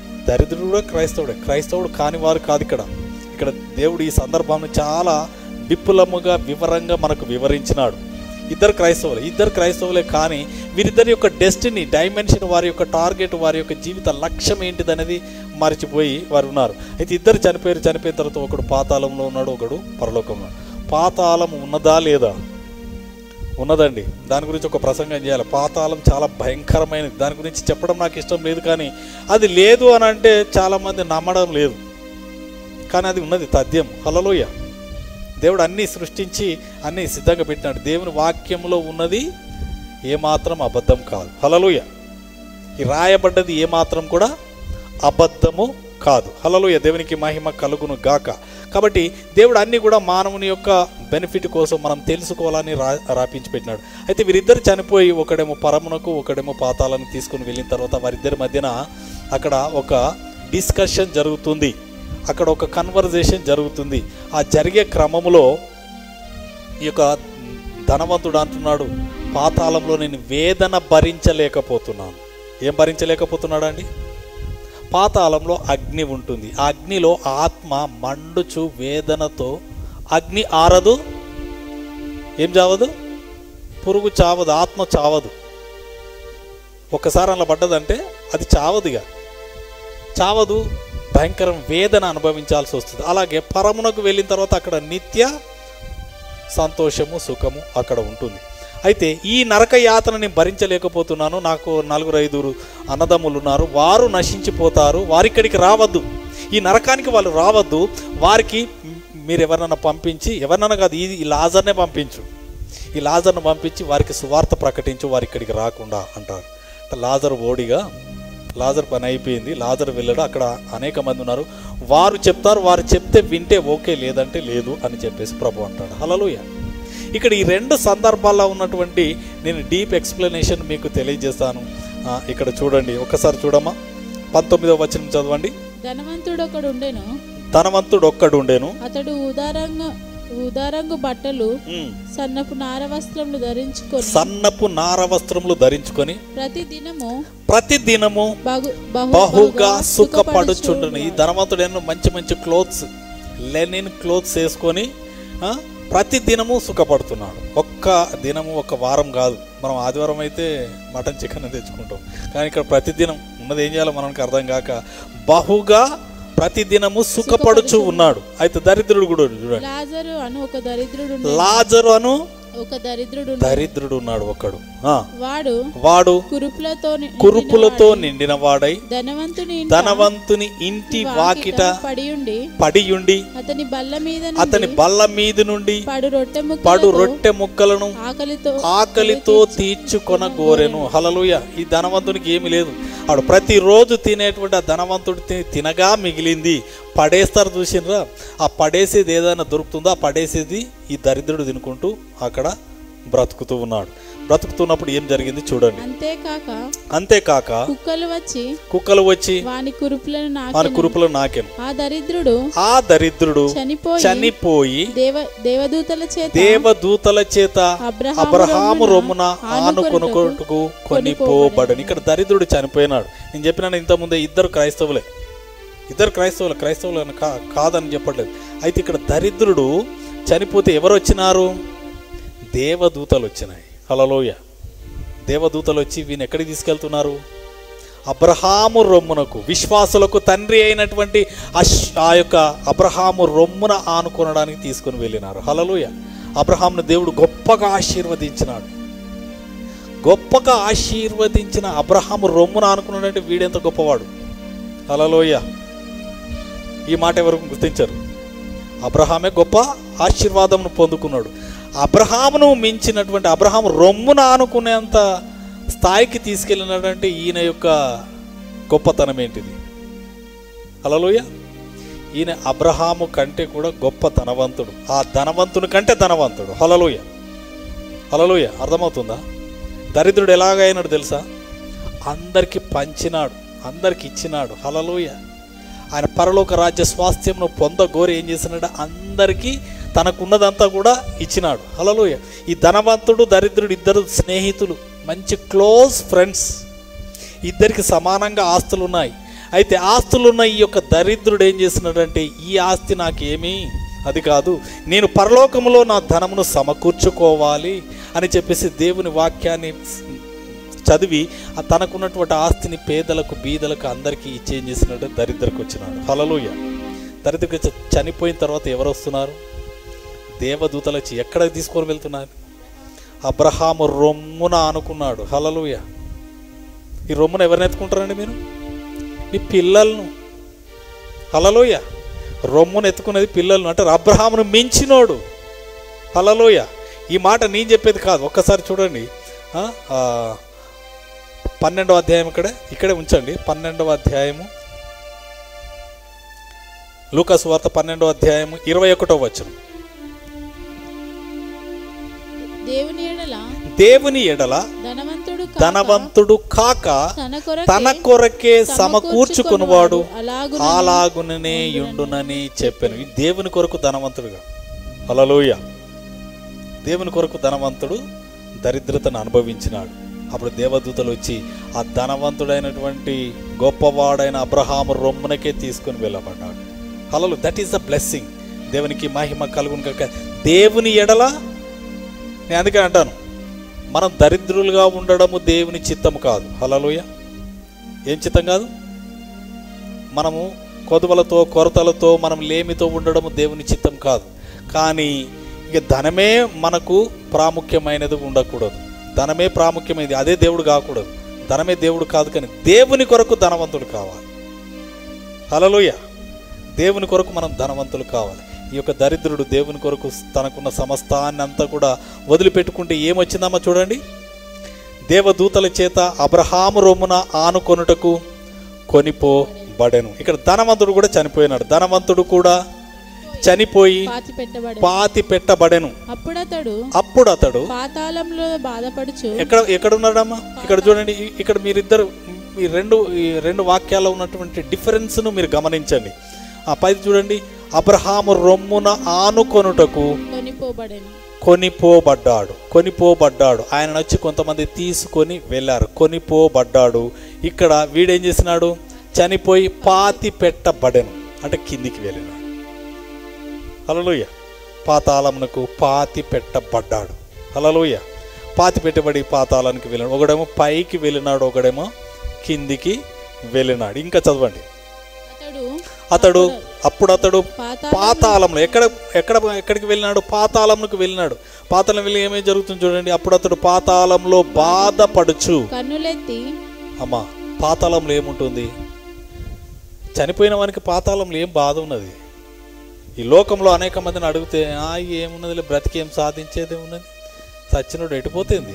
దరిద్రుడు కూడా క్రైస్తవుడే క్రైస్తవుడు కాని వారు కాదు ఇక్కడ ఇక్కడ దేవుడు ఈ సందర్భాన్ని చాలా విపులముగా వివరంగా మనకు వివరించినాడు ఇద్దరు క్రైస్తవులు ఇద్దరు క్రైస్తవులే కానీ వీరిద్దరి యొక్క డెస్టినీ డైమెన్షన్ వారి యొక్క టార్గెట్ వారి యొక్క జీవిత లక్ష్యం ఏంటిదనేది మర్చిపోయి వారు ఉన్నారు అయితే ఇద్దరు చనిపోయారు చనిపోయిన తర్వాత ఒకడు పాతాళంలో ఉన్నాడు ఒకడు పరలోకంలో ఉన్నాడు పాతాళం ఉన్నదా లేదా ఉన్నదండి దాని గురించి ఒక ప్రసంగం చేయాలి పాతాళం చాలా భయంకరమైనది దాని గురించి చెప్పడం నాకు ఇష్టం లేదు కానీ అది లేదు అని అంటే చాలామంది నమ్మడం లేదు కానీ అది ఉన్నది తథ్యం హలలోయ దేవుడు అన్నీ సృష్టించి అన్నీ సిద్ధంగా పెట్టినాడు దేవుని వాక్యంలో ఉన్నది ఏమాత్రం అబద్ధం కాదు హలలోయ ఈ రాయబడ్డది ఏమాత్రం కూడా అబద్ధము కాదు హలలోయ దేవునికి మహిమ కలుగును గాక కాబట్టి దేవుడు అన్ని కూడా మానవుని యొక్క బెనిఫిట్ కోసం మనం తెలుసుకోవాలని రా రాపించి పెట్టినాడు అయితే వీరిద్దరు చనిపోయి ఒకడేమో పరమునకు ఒకడేమో పాతాలను తీసుకుని వెళ్ళిన తర్వాత వారిద్దరి మధ్యన అక్కడ ఒక డిస్కషన్ జరుగుతుంది అక్కడ ఒక కన్వర్జేషన్ జరుగుతుంది ఆ జరిగే క్రమంలో ఈ యొక్క ధనవంతుడు అంటున్నాడు పాతాళంలో నేను వేదన భరించలేకపోతున్నాను ఏం భరించలేకపోతున్నాడు అండి పాతాళంలో అగ్ని ఉంటుంది ఆ అగ్నిలో ఆత్మ మండుచు వేదనతో అగ్ని ఆరదు ఏం చావదు పురుగు చావదు ఆత్మ చావదు ఒక్కసారి అలా పడ్డదంటే అది చావదుగా చావదు భయంకరం వేదన అనుభవించాల్సి వస్తుంది అలాగే పరమునకు వెళ్ళిన తర్వాత అక్కడ నిత్య సంతోషము సుఖము అక్కడ ఉంటుంది అయితే ఈ నరక యాతన నేను భరించలేకపోతున్నాను నాకు నలుగురు ఐదుగురు అన్నదమ్ములు ఉన్నారు వారు నశించిపోతారు వారిక్కడికి రావద్దు ఈ నరకానికి వాళ్ళు రావద్దు వారికి మీరు ఎవరినైనా పంపించి ఎవరినైనా కాదు ఈ ఈ లాజర్నే పంపించు ఈ లాజర్ను పంపించి వారికి సువార్త ప్రకటించు వారి ఇక్కడికి రాకుండా అంటారు అంటే లాజర్ ఓడిగా లాజర్ పని అయిపోయింది లాజర్ వెళ్ళాడు అక్కడ అనేక మంది ఉన్నారు వారు చెప్తారు వారు చెప్తే వింటే ఓకే లేదంటే లేదు అని చెప్పేసి ప్రభు అంటాడు హలలుయ ఇక్కడ ఈ రెండు సందర్భాల్లో ఉన్నటువంటి నేను డీప్ ఎక్స్ప్లెనేషన్ మీకు తెలియజేస్తాను ఆ, ఇక్కడ చూడండి ఒకసారి చూడమ్మా పంతొమ్మిదవ వచనం చదవండి ధనవంతుడు ఒకడు ఉండెను ధనవంతుడు ఒక్కడు ఉండేను అతడు ఉదారంగా ఉదారంగు బట్టలు ఉమ్, సన్నపు నార వస్త్రములు ధరించుకొని సన్నపు నార వస్త్రములు ధరించుకొని ప్రతి దినము ప్రతి దినము బహు బహు బహుగా సుఖపడుచుండును సుఖపడుచుండును. ఈ ధనవంతుడు ఎన్నో మంచి మంచి క్లోత్స్ లెనిన్ క్లోత్స్ వేసుకొని ఆ, ప్రతి దినము సుఖపడుతున్నాడు ఒక్క దినము ఒక వారం కాదు మనం ఆదివారం అయితే మటన్ చికెన్ తెచ్చుకుంటాం కానీ ఇక్కడ ప్రతి దినం ఉన్నది ఏం చేయాలో మనకు అర్థం కాక బహుగా ప్రతి దినము సుఖపడుచు ఉన్నాడు అయితే దరిద్రుడు కూడా చూడండి లాజరు అను ఒక దరిద్రుడు ఉండెను. లాజరు అను ఒక దరిద్రుడు ఉండెను. దరిద్రుడు ఉన్నాడు ఒకడు ఆ, వాడు వాడు కురుపులతో ని- కురుపులతో నిండిన వాడై ధనవంతుని ఇంట ధనవంతుని ఇంటి వాకిట పడియుండి పడియుండి అతని బల్ల మీద అతని బల్ల మీది నుండి పడు రొట్టె పడు ముక్కలతో రొట్టె ముక్కలను ఆకలితో ఆకలితో తీర్చుకొన గోరెను హలలుయ ఈ ధనవంతునికి ఏమి లేదు ఆడు ప్రతిరోజు తినేటువంటి ఆ ధనవంతుడు తిని తినగా మిగిలింది పడేస్తారు చూసినరా ఆ పడేసేది ఏదైనా దొరుకుతుందో ఆ పడేసేది ఈ దరిద్రుడు తినుకుంటూ అక్కడ బ్రతుకుతూ ఉన్నాడు బ్రతుకుతున్నప్పుడు ఏం జరిగింది చూడండి అంతేకాక అంతేకాక కుక్కలు వచ్చి కుక్కలు వచ్చి వాని కురుపులను మన నాకెను కురుపులో నాకెను ఆ దరిద్రుడు ఆ దరిద్రుడు చనిపోయి చనిపోయి దేవ దేవదూతల చేత దేవదూతల చేత అబ్రహాము అబ్రహాము రొమ్మున ఆనుకొనుటకు ఆనుకొనుకొనుటకు కొనిపోబడని ఇక్కడ దరిద్రుడు చనిపోయినాడు నేను చెప్పినాను ఇంతకుముందే ఇద్దరు క్రైస్తవులే ఇద్దరు క్రైస్తవులు క్రైస్తవులు అని కా కాదని చెప్పట్లేదు అయితే ఇక్కడ దరిద్రుడు చనిపోతే ఎవరు వచ్చినారు దేవదూతలు వచ్చినాయి హలలోయ దేవదూతలు వచ్చి వీని ఎక్కడికి తీసుకెళ్తున్నారు అబ్రహాము రొమ్మునకు విశ్వాసులకు తండ్రి అయినటువంటి అష్ ఆ యొక్క అబ్రహాము రొమ్మున ఆనుకొనడానికి తీసుకుని వెళ్ళినారు హలలోయ అబ్రహామును దేవుడు గొప్పగా ఆశీర్వదించినాడు గొప్పగా ఆశీర్వదించిన అబ్రహాము రొమ్మున ఆనుకున్నాడంటే వీడెంత గొప్పవాడు హలలోయ ఈ మాట ఎవరు గుర్తించారు అబ్రహామే గొప్ప ఆశీర్వాదమును పొందుకున్నాడు అబ్రహామును మించినటువంటి అబ్రహాము రొమ్మున ఆనుకునేంత స్థాయికి తీసుకెళ్ళినాడంటే ఈయన యొక్క గొప్పతనం ఏంటిది హలోయ ఈయన అబ్రహాము కంటే కూడా గొప్ప ధనవంతుడు ఆ ధనవంతుని కంటే ధనవంతుడు హలలోయ హలలోయ అర్థమవుతుందా దరిద్రుడు ఎలాగైనాడు తెలుసా అందరికి పంచినాడు అందరికి ఇచ్చినాడు హలలోయ ఆయన పరలోక రాజ్య స్వాస్థ్యంను పొందగోరి ఏం చేసినాడు అందరికీ తనకున్నదంతా కూడా ఇచ్చినాడు హలలోయ ఈ ధనవంతుడు దరిద్రుడు ఇద్దరు స్నేహితులు మంచి క్లోజ్ ఫ్రెండ్స్ ఇద్దరికి సమానంగా ఆస్తులు ఉన్నాయి అయితే ఆస్తులున్న ఈ యొక్క దరిద్రుడు ఏం చేస్తున్నాడంటే ఈ ఆస్తి నాకేమీ అది కాదు నేను పరలోకములో నా ధనమును సమకూర్చుకోవాలి అని చెప్పేసి దేవుని వాక్యాన్ని చదివి ఆ తనకున్నటువంటి ఆస్తిని పేదలకు బీదలకు అందరికీ ఇచ్చేం చేసినట్టు దరిద్రకు వచ్చినాడు హలలోయ దరిద్రకు వచ్చి చనిపోయిన తర్వాత ఎవరు వస్తున్నారు దేవదూతలు వచ్చి ఎక్కడ తీసుకొని వెళ్తున్నారు అబ్రహాము రొమ్మున అనుకున్నాడు హలలుయ ఈ రొమ్మున ఎవరిని ఎత్తుకుంటారండి మీరు మీ పిల్లలను హలలోయ రొమ్మును ఎత్తుకునేది పిల్లలను అంటే అబ్రహామును మించినోడు హలలోయ ఈ మాట నేను చెప్పేది కాదు ఒక్కసారి చూడండి ఆ, ఆ, పన్నెండవ అధ్యాయం ఇక్కడే ఇక్కడే ఉంచండి పన్నెండవ అధ్యాయము లూకాసు వార్త పన్నెండవ అధ్యాయము ఇరవై ఒకటో వచనం దేవుని ఎడల దేవుని ఎడల ధనవంతుడు కాక ధనవంతుడు కాక తన కొరకే తన కొరకే సమకూర్చుకునివాడు అలాగు అలాగుననే యుండునని చెప్పాను ఈ దేవుని కొరకు ధనవంతుడుగా హల్లెలూయా దేవుని కొరకు ధనవంతుడు దరిద్రతను అనుభవించినాడు అప్పుడు దేవదూతలు వచ్చి ఆ ధనవంతుడైనటువంటి గొప్పవాడైన అబ్రహాము రొమ్మునకే తీసుకుని వెళ్ళబడ్డాడు hallelujah that is the blessing దేవునికి మహిమ కలుగును కనుక దేవుని ఎడల నేను అందుకే అంటాను మనం దరిద్రులుగా ఉండడము దేవుని చిత్తము కాదు హలలుయ ఏం చిత్తం కాదు మనము కొదువలతో కొరతలతో మనం లేమితో ఉండడము దేవుని చిత్తం కాదు కానీ ఇక ధనమే మనకు ప్రాముఖ్యమైనది ఉండకూడదు ధనమే ప్రాముఖ్యమైనది అదే దేవుడు కాకూడదు ధనమే దేవుడు కాదు కానీ దేవుని కొరకు ధనవంతుడు కావాలి హలలోయ దేవుని కొరకు మనం ధనవంతులు కావాలి ఈ యొక్క దరిద్రుడు దేవుని కొరకు తనకున్న సమస్తాన్ని అంతా కూడా వదిలిపెట్టుకుంటే ఏమొచ్చిందమ్మా చూడండి దేవదూతల చేత అబ్రహాము రొమ్మున ఆనుకొనుటకు కొనిపోబడెను ఇక్కడ ధనవంతుడు కూడా చనిపోయినాడు ధనవంతుడు కూడా చనిపోయి పాతి పెట్టబడి పాతి పెట్టబడెను అప్పుడతడు అప్పుడు అతడు పాతాళంలో బాధపడుచు ఎక్కడ ఎక్కడ ఉన్నాడమ్మా ఇక్కడ చూడండి ఇ- ఇక్కడ మీరిద్దరు ఈ రెండు ఈ రెండు వాక్యాల్లో ఉన్నటువంటి డిఫరెన్స్ను మీరు గమనించండి ఆ పైది చూడండి అబ్రహాము రొమ్మున ఆనుకొనుటకు కొనిపోబడెను కొనిపోబడ్డాడు కొనిపోబడ్డాడు ఆయన వచ్చి కొంతమంది తీసుకొని వెళ్ళారు కొనిపోబడ్డాడు ఇక్కడ వీడేం చేసినాడు చనిపోయి పాతి పెట్టబడెను అంటే కిందికి వెళ్ళినాడు హలలుయ పాతాళమునకు పాతి పెట్టబడ్డాడు హలలుయ పాతి పెట్టబడి పాతాళానికి వెళ్ళాడు ఒకడేమో పైకి వెళ్ళినాడు ఒకడేమో కిందికి వెళ్ళినాడు ఇంకా చదవండి అతడు అతడు అప్పుడు అతడు పాతాళ పాతాళంలో ఎక్కడ ఎక్కడ ఎక్కడికి వెళ్ళినాడు పాతాళంలోకి వెళ్ళినాడు పాతాళం వెళ్ళి ఏమేమి జరుగుతుంది చూడండి అప్పుడు అతడు పాతాళంలో బాధపడుచు కన్నులెత్తి అమ్మా పాతాళంలో ఏముంటుంది చనిపోయిన వానికి పాతాళంలో ఏం బాధ ఉన్నది ఈ లోకంలో అనేక మందిని అడిగితే ఆ ఏమున్నది బ్రతికి ఏం సాధించేది ఉన్నది చచ్చినోడు ఎటుపోతుంది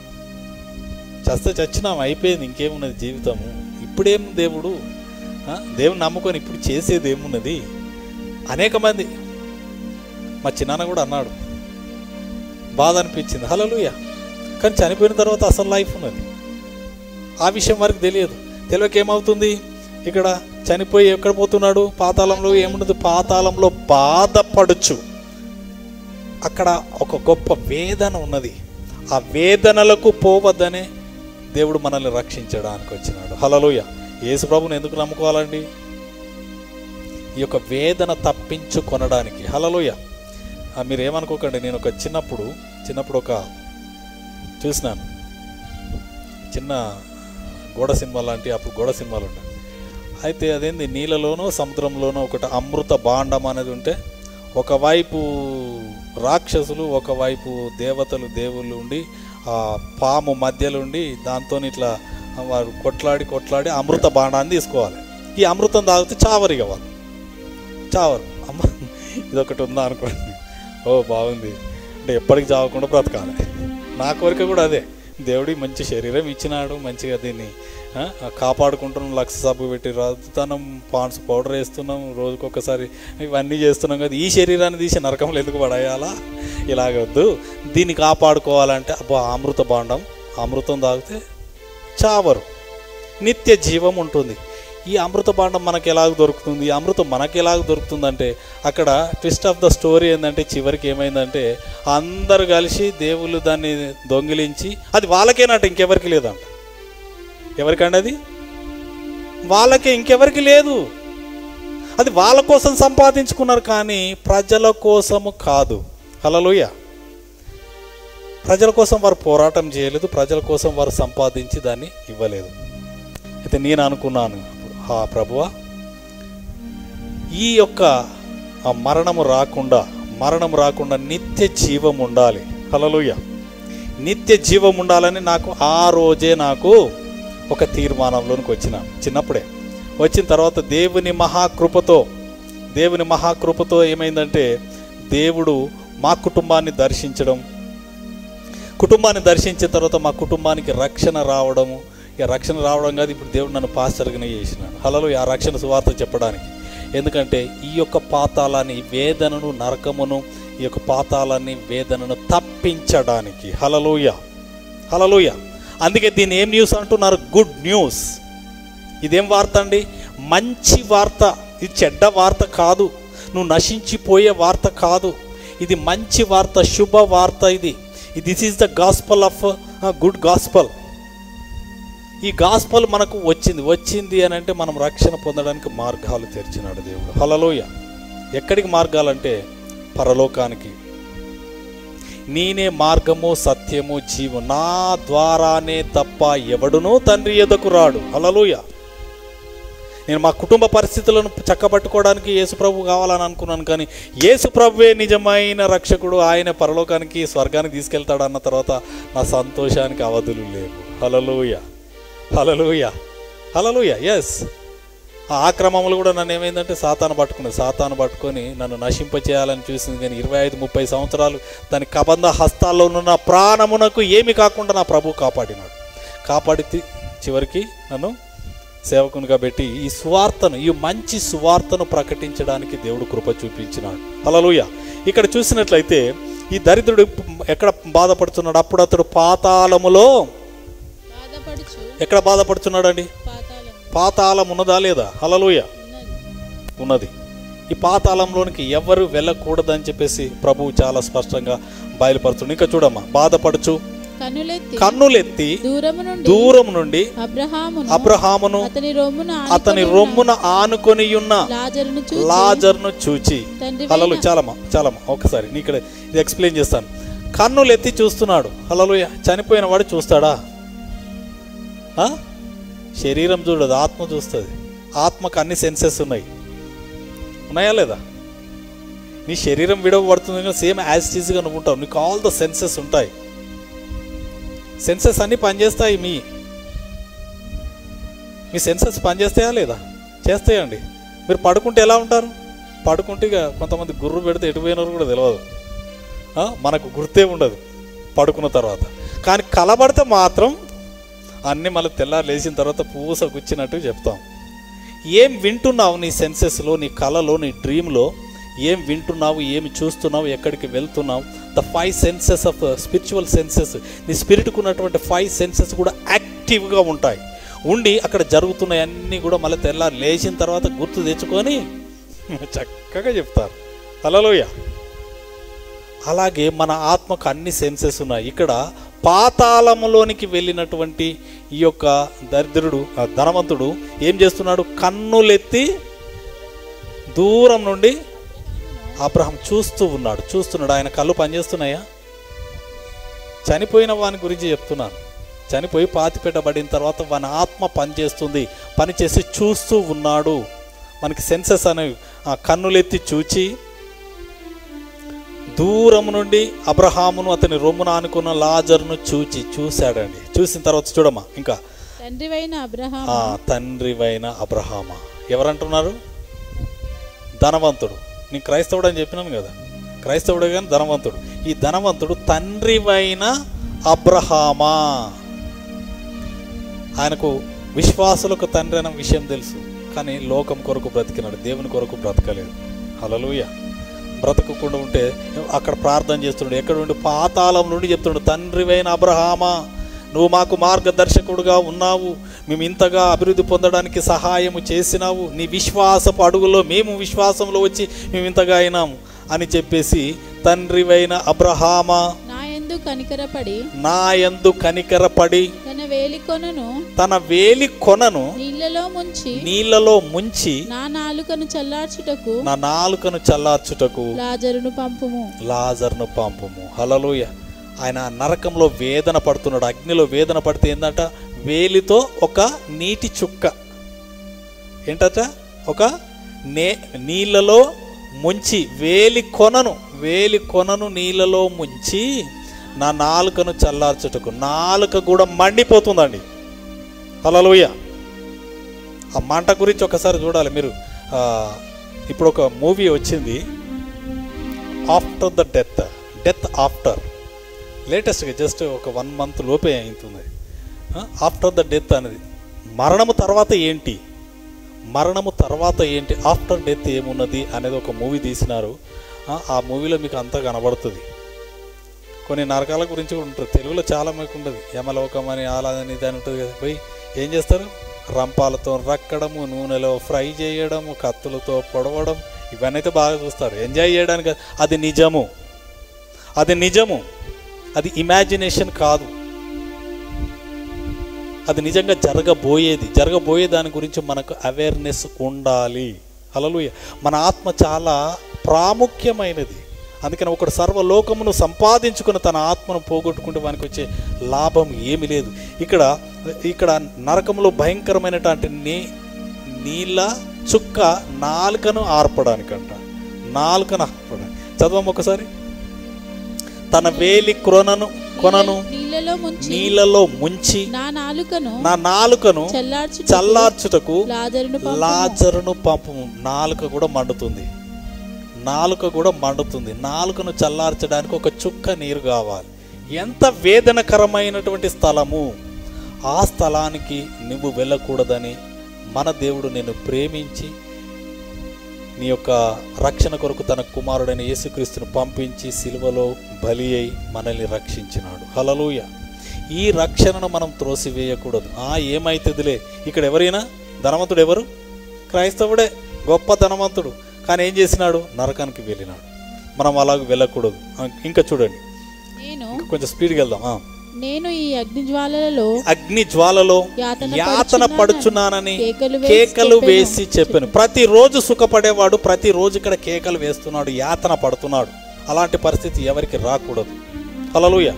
చస్తే చచ్చినాం అయిపోయింది ఇంకేమున్నది జీవితము ఇప్పుడేం దేవుడు ఆ? దేవుని నమ్ముకొని ఇప్పుడు చేసేది ఏమున్నది అనేక మంది మా చిన్నాన్న కూడా అన్నాడు బాధ అనిపించింది హలోలుయ కానీ చనిపోయిన తర్వాత అసలు లైఫ్ ఉన్నది ఆ విషయం వారికి తెలియదు తెలియక ఏమవుతుంది ఇక్కడ చనిపోయి ఎక్కడ పోతున్నాడు పాతాళంలో ఏముండదు పాతాళంలో బాధపడుచు అక్కడ ఒక గొప్ప వేదన ఉన్నది ఆ వేదనలకు పోవద్దనే దేవుడు మనల్ని రక్షించడానికి వచ్చినాడు హలలుయ యేసు ప్రభుని ఎందుకు నమ్ముకోవాలండి ఈ యొక్క వేదన తప్పించుకొనడానికి హలలుయ ఆ, మీరు ఏమనుకోకండి నేను ఒక చిన్నప్పుడు చిన్నప్పుడు ఒక చూసినాను చిన్న గోడ సినిమా లాంటి అప్పుడు గోడ సినిమాలు ఉంటాయి అయితే అదేంది నీళ్ళలోనో సముద్రంలోనో ఒకటి అమృత భాండం అనేది ఉంటే ఒకవైపు రాక్షసులు ఒకవైపు దేవతలు దేవుళ్ళు ఉండి ఆ పాము మధ్యలో ఉండి దాంతో ఇట్లా వారు కొట్లాడి కొట్లాడి అమృత భాండాన్ని తీసుకోవాలి ఈ అమృతం తాగితే చావరిగా వాళ్ళు చావరు అమ్మ ఇదొకటి ఉందా అనుకోండి ఓ బాగుంది అంటే ఎప్పటికి చావకుండా బ్రతకాలి నా కోరిక కూడా అదే దేవుడి మంచి శరీరం ఇచ్చినాడు మంచిగా దీన్ని ఆ, కాపాడుకుంటున్నాం లక్ష సబ్బు పెట్టి రాదుతనం పాన్స్ పౌడర్ వేస్తున్నాం రోజుకొకసారి ఇవన్నీ చేస్తున్నాం కదా ఈ శరీరాన్ని తీసి నరకంలో ఎందుకు పడేయాలా ఇలాగొద్దు దీన్ని కాపాడుకోవాలంటే అబ్బా అమృత భాండం అమృతం తాగితే చావరు నిత్య జీవం ఉంటుంది ఈ అమృత భాండం మనకి ఎలాగ దొరుకుతుంది ఈ అమృతం మనకి ఎలాగ దొరుకుతుందంటే అక్కడ ట్విస్ట్ ఆఫ్ ద స్టోరీ ఏంటంటే చివరికి ఏమైందంటే అందరు కలిసి దేవుళ్ళు దాన్ని దొంగిలించి అది వాళ్ళకేనట ఇంకెవరికి లేదంట ఎవరికండి అది వాళ్ళకే ఇంకెవరికి లేదు అది వాళ్ళ కోసం సంపాదించుకున్నారు కానీ ప్రజల కోసము కాదు హలలుయ ప్రజల కోసం వారు పోరాటం చేయలేదు ప్రజల కోసం వారు సంపాదించి దాన్ని ఇవ్వలేదు అయితే నేను అనుకున్నాను ఆ ప్రభువా ఈ యొక్క ఆ మరణము రాకుండా మరణం రాకుండా నిత్య జీవం ఉండాలి హలలుయ నిత్య జీవం ఉండాలని నాకు ఆ రోజే నాకు ఒక తీర్మానంలోనికి వచ్చిన చిన్నప్పుడే వచ్చిన తర్వాత దేవుని మహాకృపతో దేవుని మహాకృపతో ఏమైందంటే దేవుడు మా కుటుంబాన్ని దర్శించడం కుటుంబాన్ని దర్శించిన తర్వాత మా కుటుంబానికి రక్షణ రావడము ఇక రక్షణ రావడం కాదు ఇప్పుడు దేవుడు నన్ను పాస్టర్గానే చేసినాడు హలలో ఆ రక్షణ సువార్త చెప్పడానికి ఎందుకంటే ఈ యొక్క పాతాలాన్ని ఈ వేదనను నరకమును ఈ యొక్క పాతాలాన్ని వేదనను తప్పించడానికి హలలోయ హలలోయ అందుకే దీన్ని ఏం న్యూస్ అంటున్నారు గుడ్ న్యూస్ ఇదేం వార్త అండి మంచి వార్త ఇది చెడ్డ వార్త కాదు నువ్వు నశించిపోయే వార్త కాదు ఇది మంచి వార్త శుభ వార్త ఇది this is the gospel of good gospel ఈ గాస్పల్ మనకు వచ్చింది వచ్చింది అని అంటే మనం రక్షణ పొందడానికి మార్గాలు తెరిచినాడు దేవుడు హలలోయ ఎక్కడికి మార్గాలంటే పరలోకానికి నేనే మార్గము సత్యము జీవం నా ద్వారానే తప్ప ఎవడునూ తండ్రి ఎదకు రాడు హలలోయ నేను మా కుటుంబ పరిస్థితులను చక్కబట్టుకోవడానికి యేసుప్రభు కావాలని అనుకున్నాను కానీ యేసుప్రభువే నిజమైన రక్షకుడు ఆయన పరలోకానికి స్వర్గానికి తీసుకెళ్తాడు అన్న తర్వాత నా సంతోషానికి అవధులు లేవు హలలోయ హలలోయ హలలోయ ఎస్ ఆ క్రమంలో కూడా నన్ను ఏమైందంటే సాతాను పట్టుకున్నది సాతాను పట్టుకొని నన్ను నశింపచేయాలని చూసింది కానీ ఇరవై ఐదు ముప్పై సంవత్సరాలు దాని కబంధ హస్తాల్లో ఉన్న ప్రాణమునకు ఏమి కాకుండా నా ప్రభు కాపాడినాడు కాపాడి తి- చివరికి నన్ను సేవకునిగా పెట్టి ఈ సువార్తను ఈ మంచి సువార్తను ప్రకటించడానికి దేవుడు కృప చూపించినాడు హల్లెలూయా ఇక్కడ చూసినట్లయితే ఈ దరిద్రుడు ఎక్కడ బాధపడుతున్నాడు అప్పుడు అతడు పాతాళములో బాధపడుచు ఎక్కడ బాధపడుతున్నాడండి పాతాళం పాతాళం ఉన్నదా లేదా హల్లెలూయా ఉన్నది ఉన్నది ఈ పాతాళంలోనికి ఎవరు వెళ్ళకూడదని చెప్పేసి ప్రభువు చాలా స్పష్టంగా బయలుపరుచుడు ఇంకా చూడమ్మా బాధపడుచు కన్నులెత్తి కన్నులెత్తి దూరము నుండి దూరం నుండి అబ్రహామును అబ్రహామును అతని రొమ్మున అతని రొమ్మున ఆనుకొని ఉన్న లాజరును చూచి లాజర్ను చూచి తండ్రి హలలు చాలమ్మా చాలమ్మా ఒకసారి నీ ఇక్కడ ఇది ఎక్స్ప్లెయిన్ చేస్తాను కన్నులు ఎత్తి చూస్తున్నాడు హలలు చనిపోయిన వాడు చూస్తాడా ఆ? శరీరం చూడదు ఆత్మ చూస్తుంది ఆత్మకు అన్ని సెన్సెస్ ఉన్నాయి ఉన్నాయా లేదా నీ శరీరం విడవబడుతుంది సేమ్ యాజ్ టీజ్గా నువ్వు ఉంటావు నీకు ఆల్ ద సెన్సెస్ ఉంటాయి సెన్సెస్ అన్నీ పనిచేస్తాయి మీ మీ సెన్సెస్ పనిచేస్తాయా లేదా చేస్తాయండి మీరు పడుకుంటే ఎలా ఉంటారు పడుకుంటే ఇక కొంతమంది గుర్రు పెడితే ఎటు పోయినారు కూడా తెలియదు ఆ, మనకు గుర్తే ఉండదు పడుకున్న తర్వాత కానీ కలబడితే మాత్రం అన్నీ మళ్ళీ తెల్లారు లేచిన తర్వాత పూస గుచ్చినట్టు చెప్తాం ఏం వింటున్నావు నీ సెన్సెస్లో నీ కళలో నీ డ్రీమ్లో ఏం వింటున్నావు ఏమి చూస్తున్నావు ఎక్కడికి వెళ్తున్నావు the five senses of spiritual senses నీ స్పిరిట్కు ఉన్నటువంటి ఫైవ్ సెన్సెస్ కూడా యాక్టివ్గా ఉంటాయి ఉండి అక్కడ జరుగుతున్నాయి అన్నీ కూడా మళ్ళీ తెల్లారి లేచిన తర్వాత గుర్తు తెచ్చుకొని చక్కగా చెప్తారు హలోయ అలాగే మన ఆత్మకు అన్ని సెన్సెస్ ఉన్నాయి ఇక్కడ పాతాళములోనికి వెళ్ళినటువంటి ఈ యొక్క దరిద్రుడు ఆ ధనవంతుడు ఏం చేస్తున్నాడు కన్నులెత్తి దూరం నుండి అబ్రహం చూస్తూ ఉన్నాడు చూస్తున్నాడు ఆయన కళ్ళు పనిచేస్తున్నాయా చనిపోయిన వాని గురించి చెప్తున్నాను చనిపోయి పాతి పెట్టబడిన తర్వాత వాని ఆత్మ పనిచేస్తుంది పనిచేసి చూస్తూ ఉన్నాడు మనకి సెన్సెస్ అనేవి ఆ కన్నులెత్తి చూచి దూరం నుండి అబ్రహామును అతని రొమ్మున ఆనుకున్న లాజర్ను చూచి చూశాడండి చూసిన తర్వాత చూడమ్మా ఇంకా తండ్రివైన అబ్రహాం ఆ తండ్రివైన అబ్రహామా ఎవరంటున్నారు ధనవంతుడు నేను క్రైస్తవుడు అని చెప్పినాను కదా క్రైస్తవుడే కానీ ధనవంతుడు ఈ ధనవంతుడు తండ్రివైన అబ్రహామా ఆయనకు విశ్వాసులకు తండ్రి అనే విషయం తెలుసు కానీ లోకం కొరకు బ్రతికినాడు దేవుని కొరకు బ్రతకలేదు హలలుయ బ్రతకకుండా ఉంటే అక్కడ ప్రార్థన చేస్తున్నాడు ఎక్కడ నుండి పాతాళం నుండి చెప్తున్నాడు తండ్రివైన అబ్రహామా నువ్వు మాకు మార్గదర్శకుడుగా ఉన్నావు మేము ఇంతగా అభివృద్ధి పొందడానికి సహాయము చేసినావు నీ విశ్వాసపు అడుగులో మేము విశ్వాసంలో వచ్చి మేము ఇంతగా అయినాము అని చెప్పేసి తండ్రివైన అబ్రహామా నా యందు కనికరపడి నా యందు కనికరపడి తన వేలి కొనను తన వేలి కొనను నీళ్లలో ముంచి నీళ్లలో ముంచి నా నాలుకను చల్లార్చుటకు నా నాలుకను చల్లార్చుటకు లాజరును పంపుము లాజర్ను పంపుము హలలుయ ఆయన నరకంలో వేదన పడుతున్నాడు అగ్నిలో వేదన పడితే ఏంటంట వేలితో ఒక నీటి చుక్క ఏంటట ఒక నే నీళ్ళలో ముంచి వేలి కొనను వేలి కొనను నీళ్ళలో ముంచి నా నాలుకను చల్లార్చుటకు నాలుక కూడా మండిపోతుందండి హలలుయ ఆ మంట గురించి ఒకసారి చూడాలి మీరు ఆ, ఇప్పుడు ఒక మూవీ వచ్చింది after the death death after లేటెస్ట్గా జస్ట్ ఒక వన్ మంత్ లోపే అవుతుంది ఆఫ్టర్ ద డెత్ అనేది మరణము తర్వాత ఏంటి మరణము తర్వాత ఏంటి ఆఫ్టర్ డెత్ ఏమున్నది అనేది ఒక మూవీ తీసినారు ఆ, ఆ మూవీలో మీకు అంతా కనబడుతుంది కొన్ని నరకాల గురించి కూడా ఉంటుంది తెలుగులో చాలా మీకు ఉంటుంది యమలోకం అని ఆలాదని ఇది అని ఉంటుంది కదా పోయి ఏం చేస్తారు రంపాలతో రక్కడము నూనెలో ఫ్రై చేయడము కత్తులతో పొడవడం ఇవన్నీ అయితే బాగా చూస్తారు ఎంజాయ్ చేయడానికి అది నిజము అది నిజము అది ఇమాజినేషన్ కాదు అది నిజంగా జరగబోయేది జరగబోయే దాని గురించి మనకు అవేర్నెస్ ఉండాలి హల్లెలూయా మన ఆత్మ చాలా ప్రాముఖ్యమైనది అందుకని ఒకడు సర్వలోకమును సంపాదించుకుని తన ఆత్మను పోగొట్టుకుంటే వానికి వచ్చే లాభం ఏమీ లేదు ఇక్కడ ఇక్కడ నరకంలో భయంకరమైనటువంటి నీ నీళ్ళ చుక్క నాలుకను ఆర్పడానికంట నాలుకను ఆర్పడానికి చదవం ఒకసారి తన వేలి కొనను కొనను నీళ్లలో ముంచి నీళ్ళలో ముంచి నా నాలుకను నా నాలుకను చల్లార్చు చల్లార్చుటకు లాజరును పంపుము లాజరును పంపము నాలుక కూడా మండుతుంది నాలుక కూడా మండుతుంది నాలుకను చల్లార్చడానికి ఒక చుక్క నీరు కావాలి ఎంత వేదనకరమైనటువంటి స్థలము ఆ స్థలానికి నువ్వు వెళ్ళకూడదని మన దేవుడు నిన్ను ప్రేమించి నీ యొక్క రక్షణ కొరకు తన కుమారుడైన యేసుక్రీస్తును పంపించి సిలువలో బలి అయి మనల్ని రక్షించినాడు హలలుయ ఈ రక్షణను మనం త్రోసివేయకూడదు ఆ ఏమైతుందిలే ఇక్కడ ఎవరైనా ధనవంతుడు ఎవరు క్రైస్తవుడే గొప్ప ధనవంతుడు కానీ ఏం చేసినాడు నరకానికి వెళ్ళినాడు మనం అలాగ వెళ్ళకూడదు ఆ, ఇంకా చూడండి నేను ఇంకా కొంచెం స్పీడ్గా వెళ్దాం ఆ. నేను ఈ అగ్ని జ్వాలలలో అగ్ని జ్వాలలో యాతన యాతన పడుచున్నానని కేకలు వేసి కేకలు చెప్పెను. వేసి చెప్పాను ప్రతిరోజు సుఖపడేవాడు ప్రతిరోజు ఇక్కడ కేకలు వేస్తున్నాడు యాతన పడుతున్నాడు అలాంటి పరిస్థితి ఎవరికి రాకూడదు హల్లెలూయా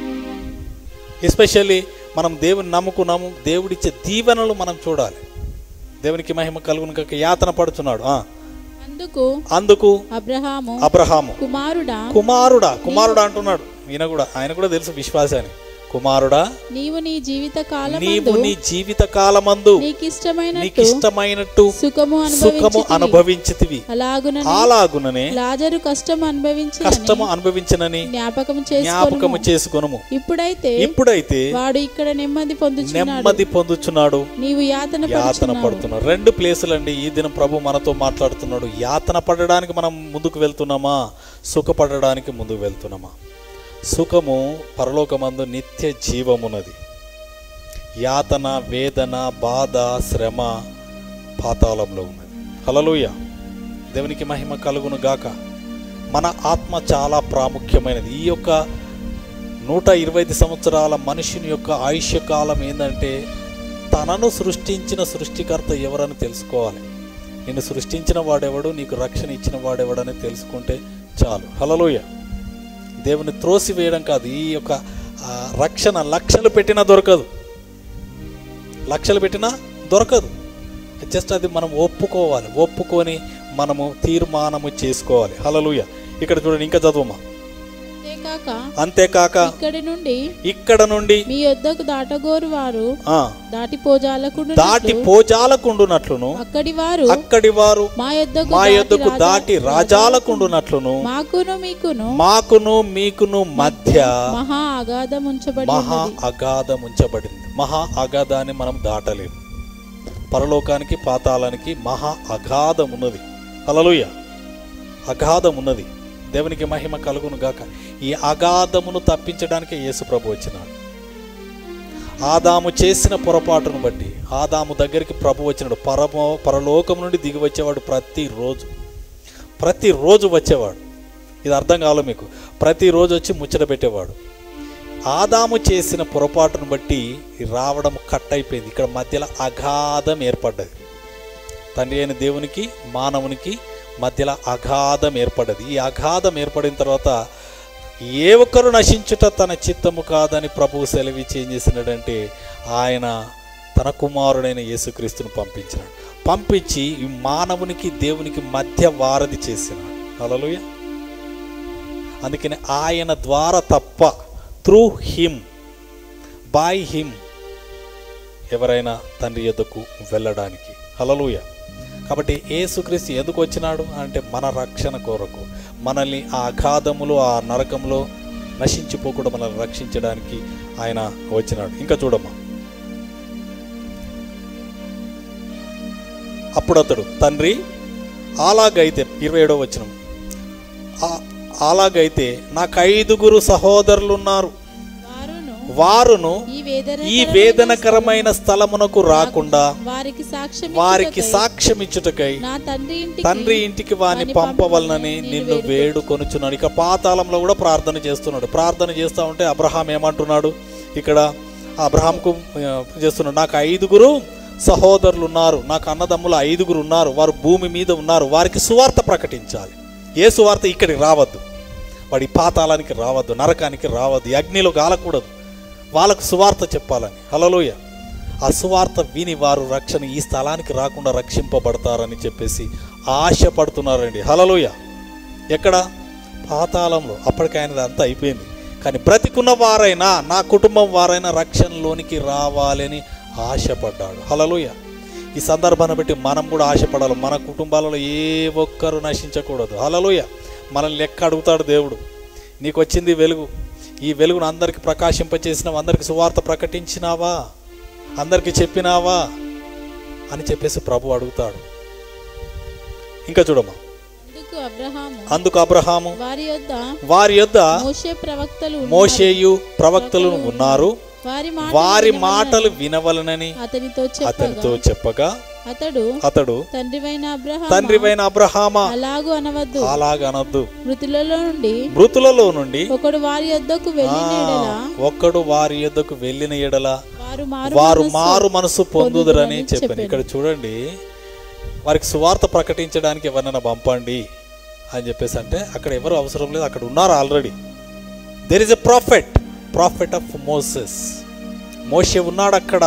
ఎస్పెషల్లీ మనం దేవుని నమ్ముకున్నాము దేవుడిచ్చే దీవెనలు మనం చూడాలి దేవునికి మహిమ కలుగును కాక యాతన పడుతున్నాడు ఆ. అందుకు అందుకు అబ్రహాము అబ్రహాము కుమారుడా కుమారుడా కుమారుడా అంటున్నాడు ఈయన కూడా ఆయన కూడా తెలుసు విశ్వాస అని కుమారుడా నీవు నీ జీవిత నీవు కాలమందు నీ జీవిత కాలమందు నీకు నీకు ఇష్టమైనట్టు ఇష్టమైనట్టు సుఖము సుఖము అనుభవించితివి. అనుభవించితివి అలాగున అలాగుననే లాజరు కష్టం అనుభవించి కష్టము అనుభవించినని జ్ఞాపకం జ్ఞాపకము చేసుకొనుము చేసుకొనుము ఇప్పుడైతే ఇప్పుడైతే వాడు ఇక్కడ నెమ్మది పొందుచున్నాడు నెమ్మది పొందుచున్నాడు నీవు యాతన యాతన పడుచున్నావు పడుతున్నాడు రెండు ప్లేసులు అండి ఈ దినం ప్రభు మనతో మాట్లాడుతున్నాడు యాతన పడడానికి మనం ముందుకు వెళ్తున్నామా సుఖపడడానికి ముందుకు వెళ్తున్నామా సుఖము పరలోకమందు నిత్య జీవమున్నది యాతన వేదన బాధ శ్రమ పాతాళంలో ఉన్నది హలలుయ దేవునికి మహిమ కలుగును గాక మన ఆత్మ చాలా ప్రాముఖ్యమైనది ఈ యొక్క నూట ఇరవై ఐదు సంవత్సరాల మనుషుని యొక్క ఆయుష్య కాలం ఏంటంటే తనను సృష్టించిన సృష్టికర్త ఎవరని తెలుసుకోవాలి నిన్ను సృష్టించిన వాడెవడు నీకు రక్షణ ఇచ్చిన వాడెవడని తెలుసుకుంటే చాలు హలలోయ దేవుని త్రోసివేయడం కాదు ఈ యొక్క ఆ, రక్షణ లక్షలు పెట్టినా దొరకదు లక్షలు పెట్టినా దొరకదు జస్ట్ అది మనం ఒప్పుకోవాలి ఒప్పుకొని మనము తీర్మానము చేసుకోవాలి హలలుయ ఇక్కడ చూడండి ఇంకా చదువుమా అంతేకాక అంతేకాక ఇక్కడి నుండి ఇక్కడ నుండి మీ యొద్దకు దాటగోరు వారు ఆ, దాటి పోజాలకుడు దాటి పోజాలకుండునట్లును అక్కడి వారు అక్కడి వారు మా యొద్దకు మా దాటి యొద్దకు రాజా- దాటి రాజాలకుండునట్లును మాకును మీకును మాకును మీకును మధ్య మహా అగాధం ఉంచబడి మహా ఉన్నది అగాధం ఉంచబడింది మహా అగాధాన్ని మనం దాటలేము పరలోకానికి పాతాళానికి మహా అగాధం ఉన్నది హల్లెలూయ అగాధం ఉన్నది దేవునికి మహిమ కలుగును గాక ఈ అగాధమును తప్పించడానికి యేసు ప్రభు వచ్చినాడు ఆదాము చేసిన పొరపాటును బట్టి ఆదాము దగ్గరికి ప్రభు వచ్చినాడు పరమో పరలోకం నుండి దిగి వచ్చేవాడు ప్రతిరోజు ప్రతిరోజు వచ్చేవాడు ఇది అర్థం కావాలి మీకు ప్రతిరోజు వచ్చి ముచ్చట పెట్టేవాడు ఆదాము చేసిన పొరపాటును బట్టి రావడం కట్ అయిపోయింది ఇక్కడ మధ్యలో అగాధం ఏర్పడ్డది తండ్రి అయిన దేవునికి మానవునికి మధ్యలో అగాధం ఏర్పడ్డది ఈ అగాధం ఏర్పడిన తర్వాత ఏ ఒక్కరు నశించుట తన చిత్తము కాదని ప్రభువు సెలవిచ్చి ఏం చేసినాడంటే ఆయన తన కుమారుడైన యేసుక్రీస్తును పంపించినాడు పంపించి ఈ మానవునికి దేవునికి మధ్య వారధి చేసినాడు హల్లెలూయా అందుకని ఆయన ద్వారా తప్ప త్రూ హిమ్ బై హిమ్ ఎవరైనా తండ్రి యొద్దకు వెళ్ళడానికి హలలుయ కాబట్టి యేసుక్రీస్తు ఎందుకు వచ్చినాడు అంటే మన రక్షణ కొరకు మనల్ని ఆ అగాధములో ఆ నరకంలో నశించిపోకుండా మనల్ని రక్షించడానికి ఆయన వచ్చినాడు ఇంకా చూడమ్మా అప్పుడు అతడు తండ్రి అలాగైతే ఇరవై ఏడో వచ్చిన అలాగైతే నాకు ఐదుగురు సహోదరులు ఉన్నారు వారును వారును ఈ వేదన ఈ వేదనకరమైన స్థలమునకు రాకుండా వారికి సాక్ష్యం వారికి సాక్ష్యం ఇచ్చుటకై నా తండ్రి ఇంటికి తండ్రి ఇంటికి వాని పంపవలనని నిన్ను వేడుకొనుచున్నాడు ఇక పాతాళంలో కూడా ప్రార్థన చేస్తున్నాడు ప్రార్థన చేస్తూ ఉంటే అబ్రహాం ఏమంటున్నాడు ఇక్కడ అబ్రహాంకు ఆ, చేస్తున్నాడు నాకు ఐదుగురు సహోదరులు ఉన్నారు నాకు అన్నదమ్ములు ఐదుగురు ఉన్నారు వారు భూమి మీద ఉన్నారు వారికి సువార్త ప్రకటించాలి ఏ సువార్త ఇక్కడికి రావద్దు వాడి పాతాళానికి రావద్దు నరకానికి రావద్దు ఈ అగ్నిలో గాలకూడదు వాళ్ళకు సువార్త చెప్పాలని హలలోయ ఆ సువార్త విని వారు రక్షణ ఈ స్థలానికి రాకుండా రక్షింపబడతారని చెప్పేసి ఆశపడుతున్నారండి హలలోయ ఎక్కడ పాతాళంలో అప్పటికి ఆయనది అంతా అయిపోయింది కానీ బ్రతికున్న వారైనా నా కుటుంబం వారైనా రక్షణలోనికి రావాలని ఆశపడ్డాడు హలలోయ ఈ సందర్భాన్ని బట్టి మనం కూడా ఆశపడాలి మన కుటుంబాలలో ఏ ఒక్కరు నశించకూడదు హలలోయ మనల్ని లెక్క అడుగుతాడు దేవుడు నీకు వచ్చింది వెలుగు ఈ వెలుగును అందరికి ప్రకాశింపచేసినావా అందరికి సువార్త ప్రకటించినావా అందరికి చెప్పినావా అని చెప్పేసి ప్రభు అడుగుతాడు ఇంకా చూడమ్మా అందుకు అబ్రహాము అందుకు అబ్రహాము వారి యొద్ద వారి యొద్ద మోషే ప్రవక్తలు ఉన్నారు. మోషేయు ప్రవక్తలు ఉన్నారు వారి మాట వారి మాటలు వినవలనని అతనితో అతనితో చెప్పగా చెప్పగా అతడు అతడు తండ్రివైన అబ్రహాము తండ్రివైన అబ్రహామా అలాగు అనవద్దు అలాగనొద్దు మృతులలో నుండి మృతులలో నుండి ఒకడు వారి యొద్దకు వెళ్ళిన ఎడల ఒక్కడు వారి యొద్దకు వెళ్ళిన ఎడల వారు మారు వారు మనస్సు మారు మనసు పొందుదరని పొందుదురని చెప్పాను చెప్పాను. ఇక్కడ చూడండి వారికి సువార్త ప్రకటించడానికి ఎవరినైనా పంపండి అని చెప్పేసి అంటే అక్కడ ఎవరు అవసరం లేదు అక్కడ ఉన్నారు already there is a prophet prophet of Moses మోషే ఉన్నాడు అక్కడ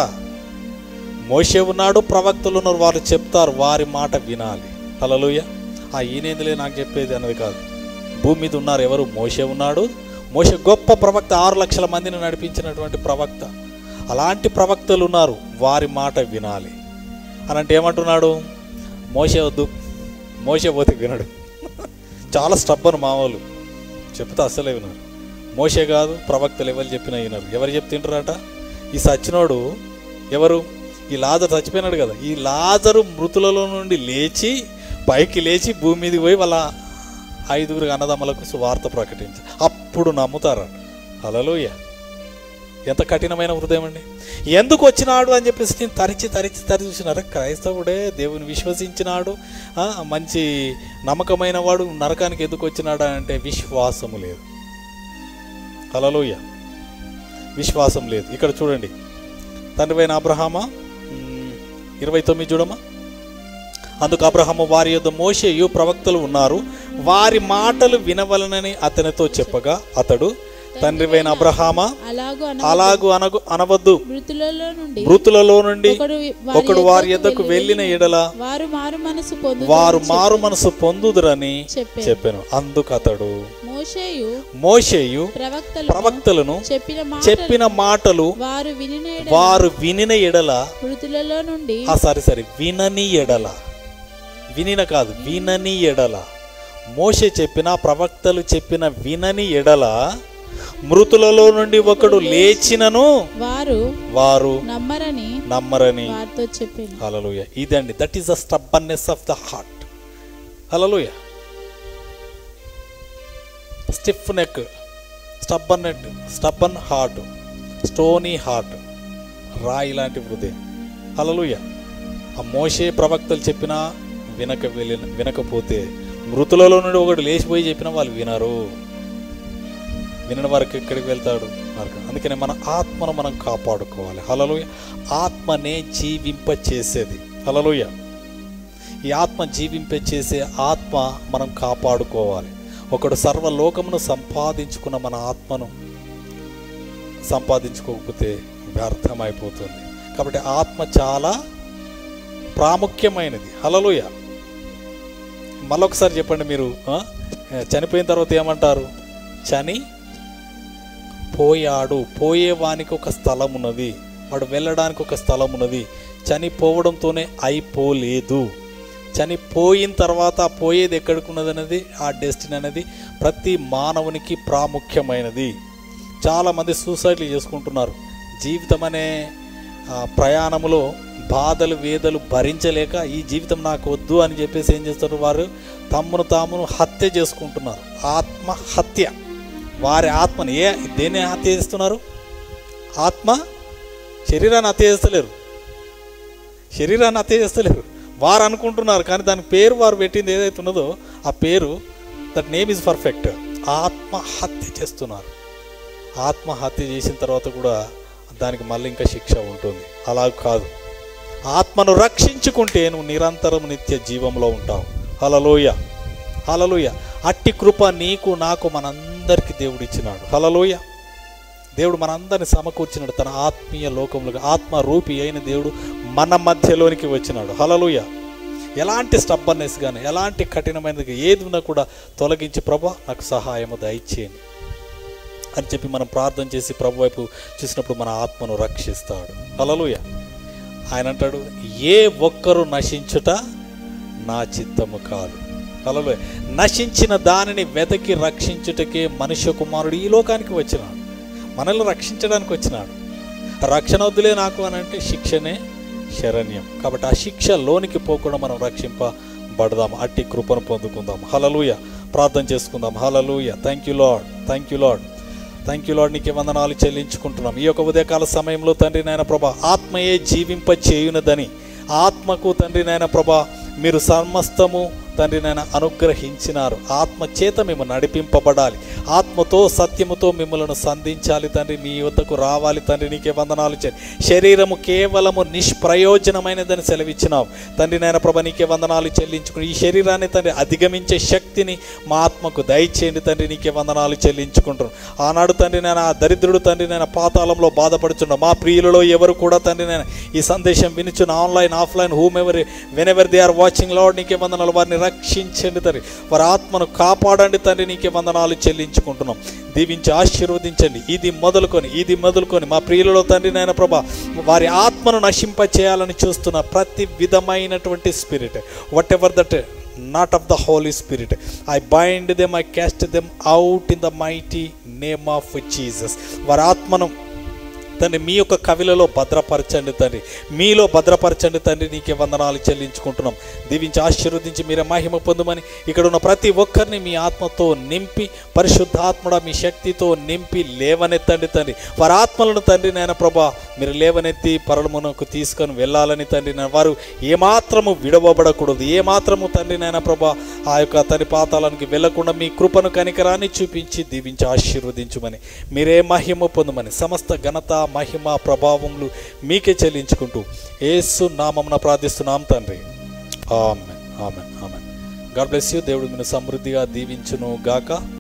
మోషే ఉన్నాడు ప్రవక్తలు ఉన్నారు వారు చెప్తారు వారి మాట వినాలి హలలుయ ఆ ఈయనేందులే నాకు చెప్పేది అన్నది కాదు భూమి మీద ఉన్నారు ఎవరు మోషే ఉన్నాడు మోషే గొప్ప ప్రవక్త ఆరు లక్షల మందిని నడిపించినటువంటి ప్రవక్త అలాంటి ప్రవక్తలు ఉన్నారు వారి మాట వినాలి అని అంటే ఏమంటున్నాడు మోసే వద్దు మోసే పోతే వినడు చాలా స్టబ్బను మామూలు చెప్తే అస్సలే వినరు మోసే కాదు ప్రవక్తలు ఎవరు చెప్పినా వినరు ఎవరు చెప్తుంటారట ఈ సచ్చినోడు ఎవరు ఈ లాజరు చచ్చిపోయినాడు కదా ఈ లాజరు మృతులలో నుండి లేచి పైకి లేచి భూమి మీదకి పోయి వాళ్ళ ఐదుగురు అన్నదమ్ములకు సువార్త ప్రకటించ అప్పుడు నమ్ముతారట హలలోయ ఎంత కఠినమైన హృదయం అండి ఎందుకు వచ్చినాడు అని చెప్పేసి నేను తరిచి తరిచి తరిచి చూసినారు క్రైస్తవుడే దేవుని విశ్వసించినాడు ఆ, మంచి నమ్మకమైన వాడు నరకానికి ఎందుకు వచ్చినాడు అంటే విశ్వాసము లేదు హలలోయ విశ్వాసం లేదు ఇక్కడ చూడండి తండ్రివైన అబ్రహామా మ్, ఇరవై తొమ్మిది చూడమ్మా అందుకు అబ్రహము వారి యొద్ద మోషేయు ప్రవక్తలు ఉన్నారు వారి మాటలు వినవలనని అతనితో చెప్పగా అతడు తండ్రివైన అబ్రహామా అలాగు అన అలాగు అనగు అనవద్దు మృతులలో నుండి మృతులలో నుండి ఒకడు ఒకడు వారి యొద్దకు వెళ్ళిన ఎడల వారు మారు మనసు పొందు వారు మారు మనసు పొందుదురని చెప్పాను చెప్పాను అందుకు అతడు మోషేయు మోషేయు ప్రవక్తలు ప్రవక్తలను చెప్పిన మాట చెప్పిన మాటలు వారు వినిన ఎడల వారు వినిన ఎడల మృతులలో నుండి ఆ సరే సరే వినని ఎడల వినిన కాదు వినని ఎడల మోషే చెప్పిన ప్రవక్తలు చెప్పిన వినని ఎడల మృతులలో నుండి ఒకడు లేచినను వారు వారు నమ్మరని నమ్మరని వారితో చెప్పాను హలలుయ ఇదండి that is the stubbornness of the heart hallelujah stiff neck stubborn neck stubborn heart stony heart రాయి లాంటి హృదయం హలలుయ ఆ మోషే ప్రవక్తలు చెప్పినా వినక వెళ్ళిన వినకపోతే మృతులలో నుండి ఒకడు లేచిపోయి చెప్పినా వాళ్ళు వినరు వినని వారికి ఎక్కడికి వెళ్తాడు అంటున్నారు కదా అందుకనే మన ఆత్మను మనం కాపాడుకోవాలి హలలుయ ఆత్మనే జీవింప చేసేది హలలుయ ఈ ఆత్మ జీవింప చేసే ఆత్మ మనం కాపాడుకోవాలి ఒకడు సర్వలోకమును సంపాదించుకున్న మన ఆత్మను సంపాదించుకోకపోతే వ్యర్థమైపోతుంది కాబట్టి ఆత్మ చాలా ప్రాముఖ్యమైనది హలలుయ మళ్ళొకసారి చెప్పండి మీరు ఆ? చనిపోయిన తర్వాత ఏమంటారు చని పోయాడు పోయేవానికి ఒక స్థలం ఉన్నది వాడు వెళ్ళడానికి ఒక స్థలం ఉన్నది చనిపోవడంతోనే అయిపోలేదు చనిపోయిన తర్వాత ఆ పోయేది ఎక్కడికి ఉన్నది అనేది ఆ డెస్టినీ అనేది ప్రతి మానవునికి ప్రాముఖ్యమైనది చాలామంది సూసైడ్లు చేసుకుంటున్నారు జీవితం అనే ఆ, ప్రయాణంలో బాధలు వేదలు భరించలేక ఈ జీవితం నాకు వద్దు అని చెప్పేసి ఏం చేస్తారు వారు తమ్మును తామును హత్య చేసుకుంటున్నారు ఆత్మ హత్య వారి ఆత్మని ఏ దేన్ని హత్య చేస్తున్నారు ఆత్మ శరీరాన్ని హత్య చేస్తలేరు శరీరాన్ని హత్య చేస్తలేరు వారు అనుకుంటున్నారు కానీ దాని పేరు వారు పెట్టింది ఏదైతే ఉన్నదో ఆ పేరు దట్ నేమ్ ఇస్ పర్ఫెక్ట్ ఆత్మ హత్య చేస్తున్నారు ఆత్మహత్య చేసిన తర్వాత కూడా దానికి మళ్ళీ ఇంకా శిక్ష ఉంటుంది అలా కాదు ఆత్మను రక్షించుకుంటే నువ్వు నిరంతరం నిత్య జీవంలో ఉంటావు హలలోయ హలలోయ అట్టి కృప నీకు నాకు మనందరికీ దేవుడు ఇచ్చినాడు హలలోయ దేవుడు మనందరిని సమకూర్చినాడు తన ఆత్మీయ లోకంలో ఆత్మ రూపి అయిన దేవుడు మన మధ్యలోనికి వచ్చినాడు హలలుయ ఎలాంటి స్టబ్బర్నెస్ కానీ ఎలాంటి కఠినమైనది ఏది ఉన్నా కూడా తొలగించి ప్రభా నాకు సహాయము దయచేయండి అని చెప్పి మనం ప్రార్థన చేసి ప్రభు వైపు చూసినప్పుడు మన ఆత్మను రక్షిస్తాడు హలలుయ ఆయన అంటాడు ఏ ఒక్కరు నశించుట నా చిత్తము కాదు హలలుయ నశించిన దానిని వెతకి రక్షించుటకే మనుష్య కుమారుడు ఈ లోకానికి వచ్చినాడు మనల్ని రక్షించడానికి వచ్చినాడు రక్షణ వద్దులే నాకు అని అంటే శిక్షనే శరణ్యం కాబట్టి ఆ శిక్ష లోనికి పోకుండా మనం రక్షింపబడదాం అట్టి కృపను పొందుకుందాం హలలుయ ప్రార్థన చేసుకుందాం hallelujah thank you Lord thank you Lord thank you Lord నీకు వందనాలు చెల్లించుకుంటున్నాం ఈ యొక్క ఉదయకాల సమయంలో తండ్రి నాయన ప్రభా ఆత్మయే జీవింప చేయునదని ఆత్మకు తండ్రి నాయన ప్రభా మీరు సమస్తము తండ్రి నాయన అనుగ్రహించినారు ఆత్మ చేత మేము నడిపింపబడాలి ఆత్మతో సత్యముతో మిమ్మల్ని సంధించాలి తండ్రి మీ వద్దకు రావాలి తండ్రి నీకే వందనాలు చే శరీరము కేవలము నిష్ప్రయోజనమైనదని సెలవిచ్చినావు తండ్రి నాయన ప్రభ నీకే వందనాలు చెల్లించుకుని ఈ శరీరాన్ని తండ్రి అధిగమించే శక్తిని మా ఆత్మకు దయచేయండి తండ్రి నీకే వందనాలు చెల్లించుకుంటున్నాను ఆనాడు తండ్రి నేను ఆ దరిద్రుడు తండ్రి నేను పాతాళంలో బాధపడుచున్నా మా ప్రియులలో ఎవరు కూడా తండ్రి నేను ఈ సందేశం వినుచున్న online offline whomever whenever they are watching Lord నీకే వందనాలు వారిని రక్షించండి తండ్రి వారి ఆత్మను కాపాడండి తండ్రి నీకే వందనాలు చెల్లించుకుంటున్నాం దీవించి ఆశీర్వదించండి ఇది మొదలుకొని ఇది మొదలుకొని మా ప్రియులలో తండ్రి నాయన ప్రభా వారి ఆత్మను నశింప చేయాలని చూస్తున్న ప్రతి విధమైనటువంటి spirit whatever that not of the holy spirit I bind them I cast them out in the mighty name of Jesus వారి ఆత్మను తండ్రి మీ యొక్క కవిలలో భద్రపరచండి తండ్రి మీలో భద్రపరచండి తండ్రి నీకే వందనాలు చెల్లించుకుంటున్నాం దీవించి ఆశీర్వదించి మీరే మహిమ పొందమని ఇక్కడ ఉన్న ప్రతి ఒక్కరిని మీ ఆత్మతో నింపి పరిశుద్ధాత్మడ మీ శక్తితో నింపి లేవనెత్తండి తండ్రి వారి ఆత్మలను తండ్రి నాయన ప్రభా మీరు లేవనెత్తి పరలమునకు తీసుకొని వెళ్ళాలని తండ్రి నాయన వారు ఏమాత్రము విడవబడకూడదు ఏమాత్రము తండ్రి నాయన ప్రభా ఆ యొక్క తని పాతాళానికి వెళ్లకుండా మీ కృపను కనికరాన్ని చూపించి దీవించి ఆశీర్వదించుమని మీరే మహిమ పొందమని సమస్త ఘనత మహిమ ప్రభావములు మీకే చెల్లించుకుంటూ ఏసు నామమున ప్రార్థిస్తున్నాం తండ్రి amen amen amen God bless you దేవుడు మీరు సమృద్ధిగా దీవించును గాక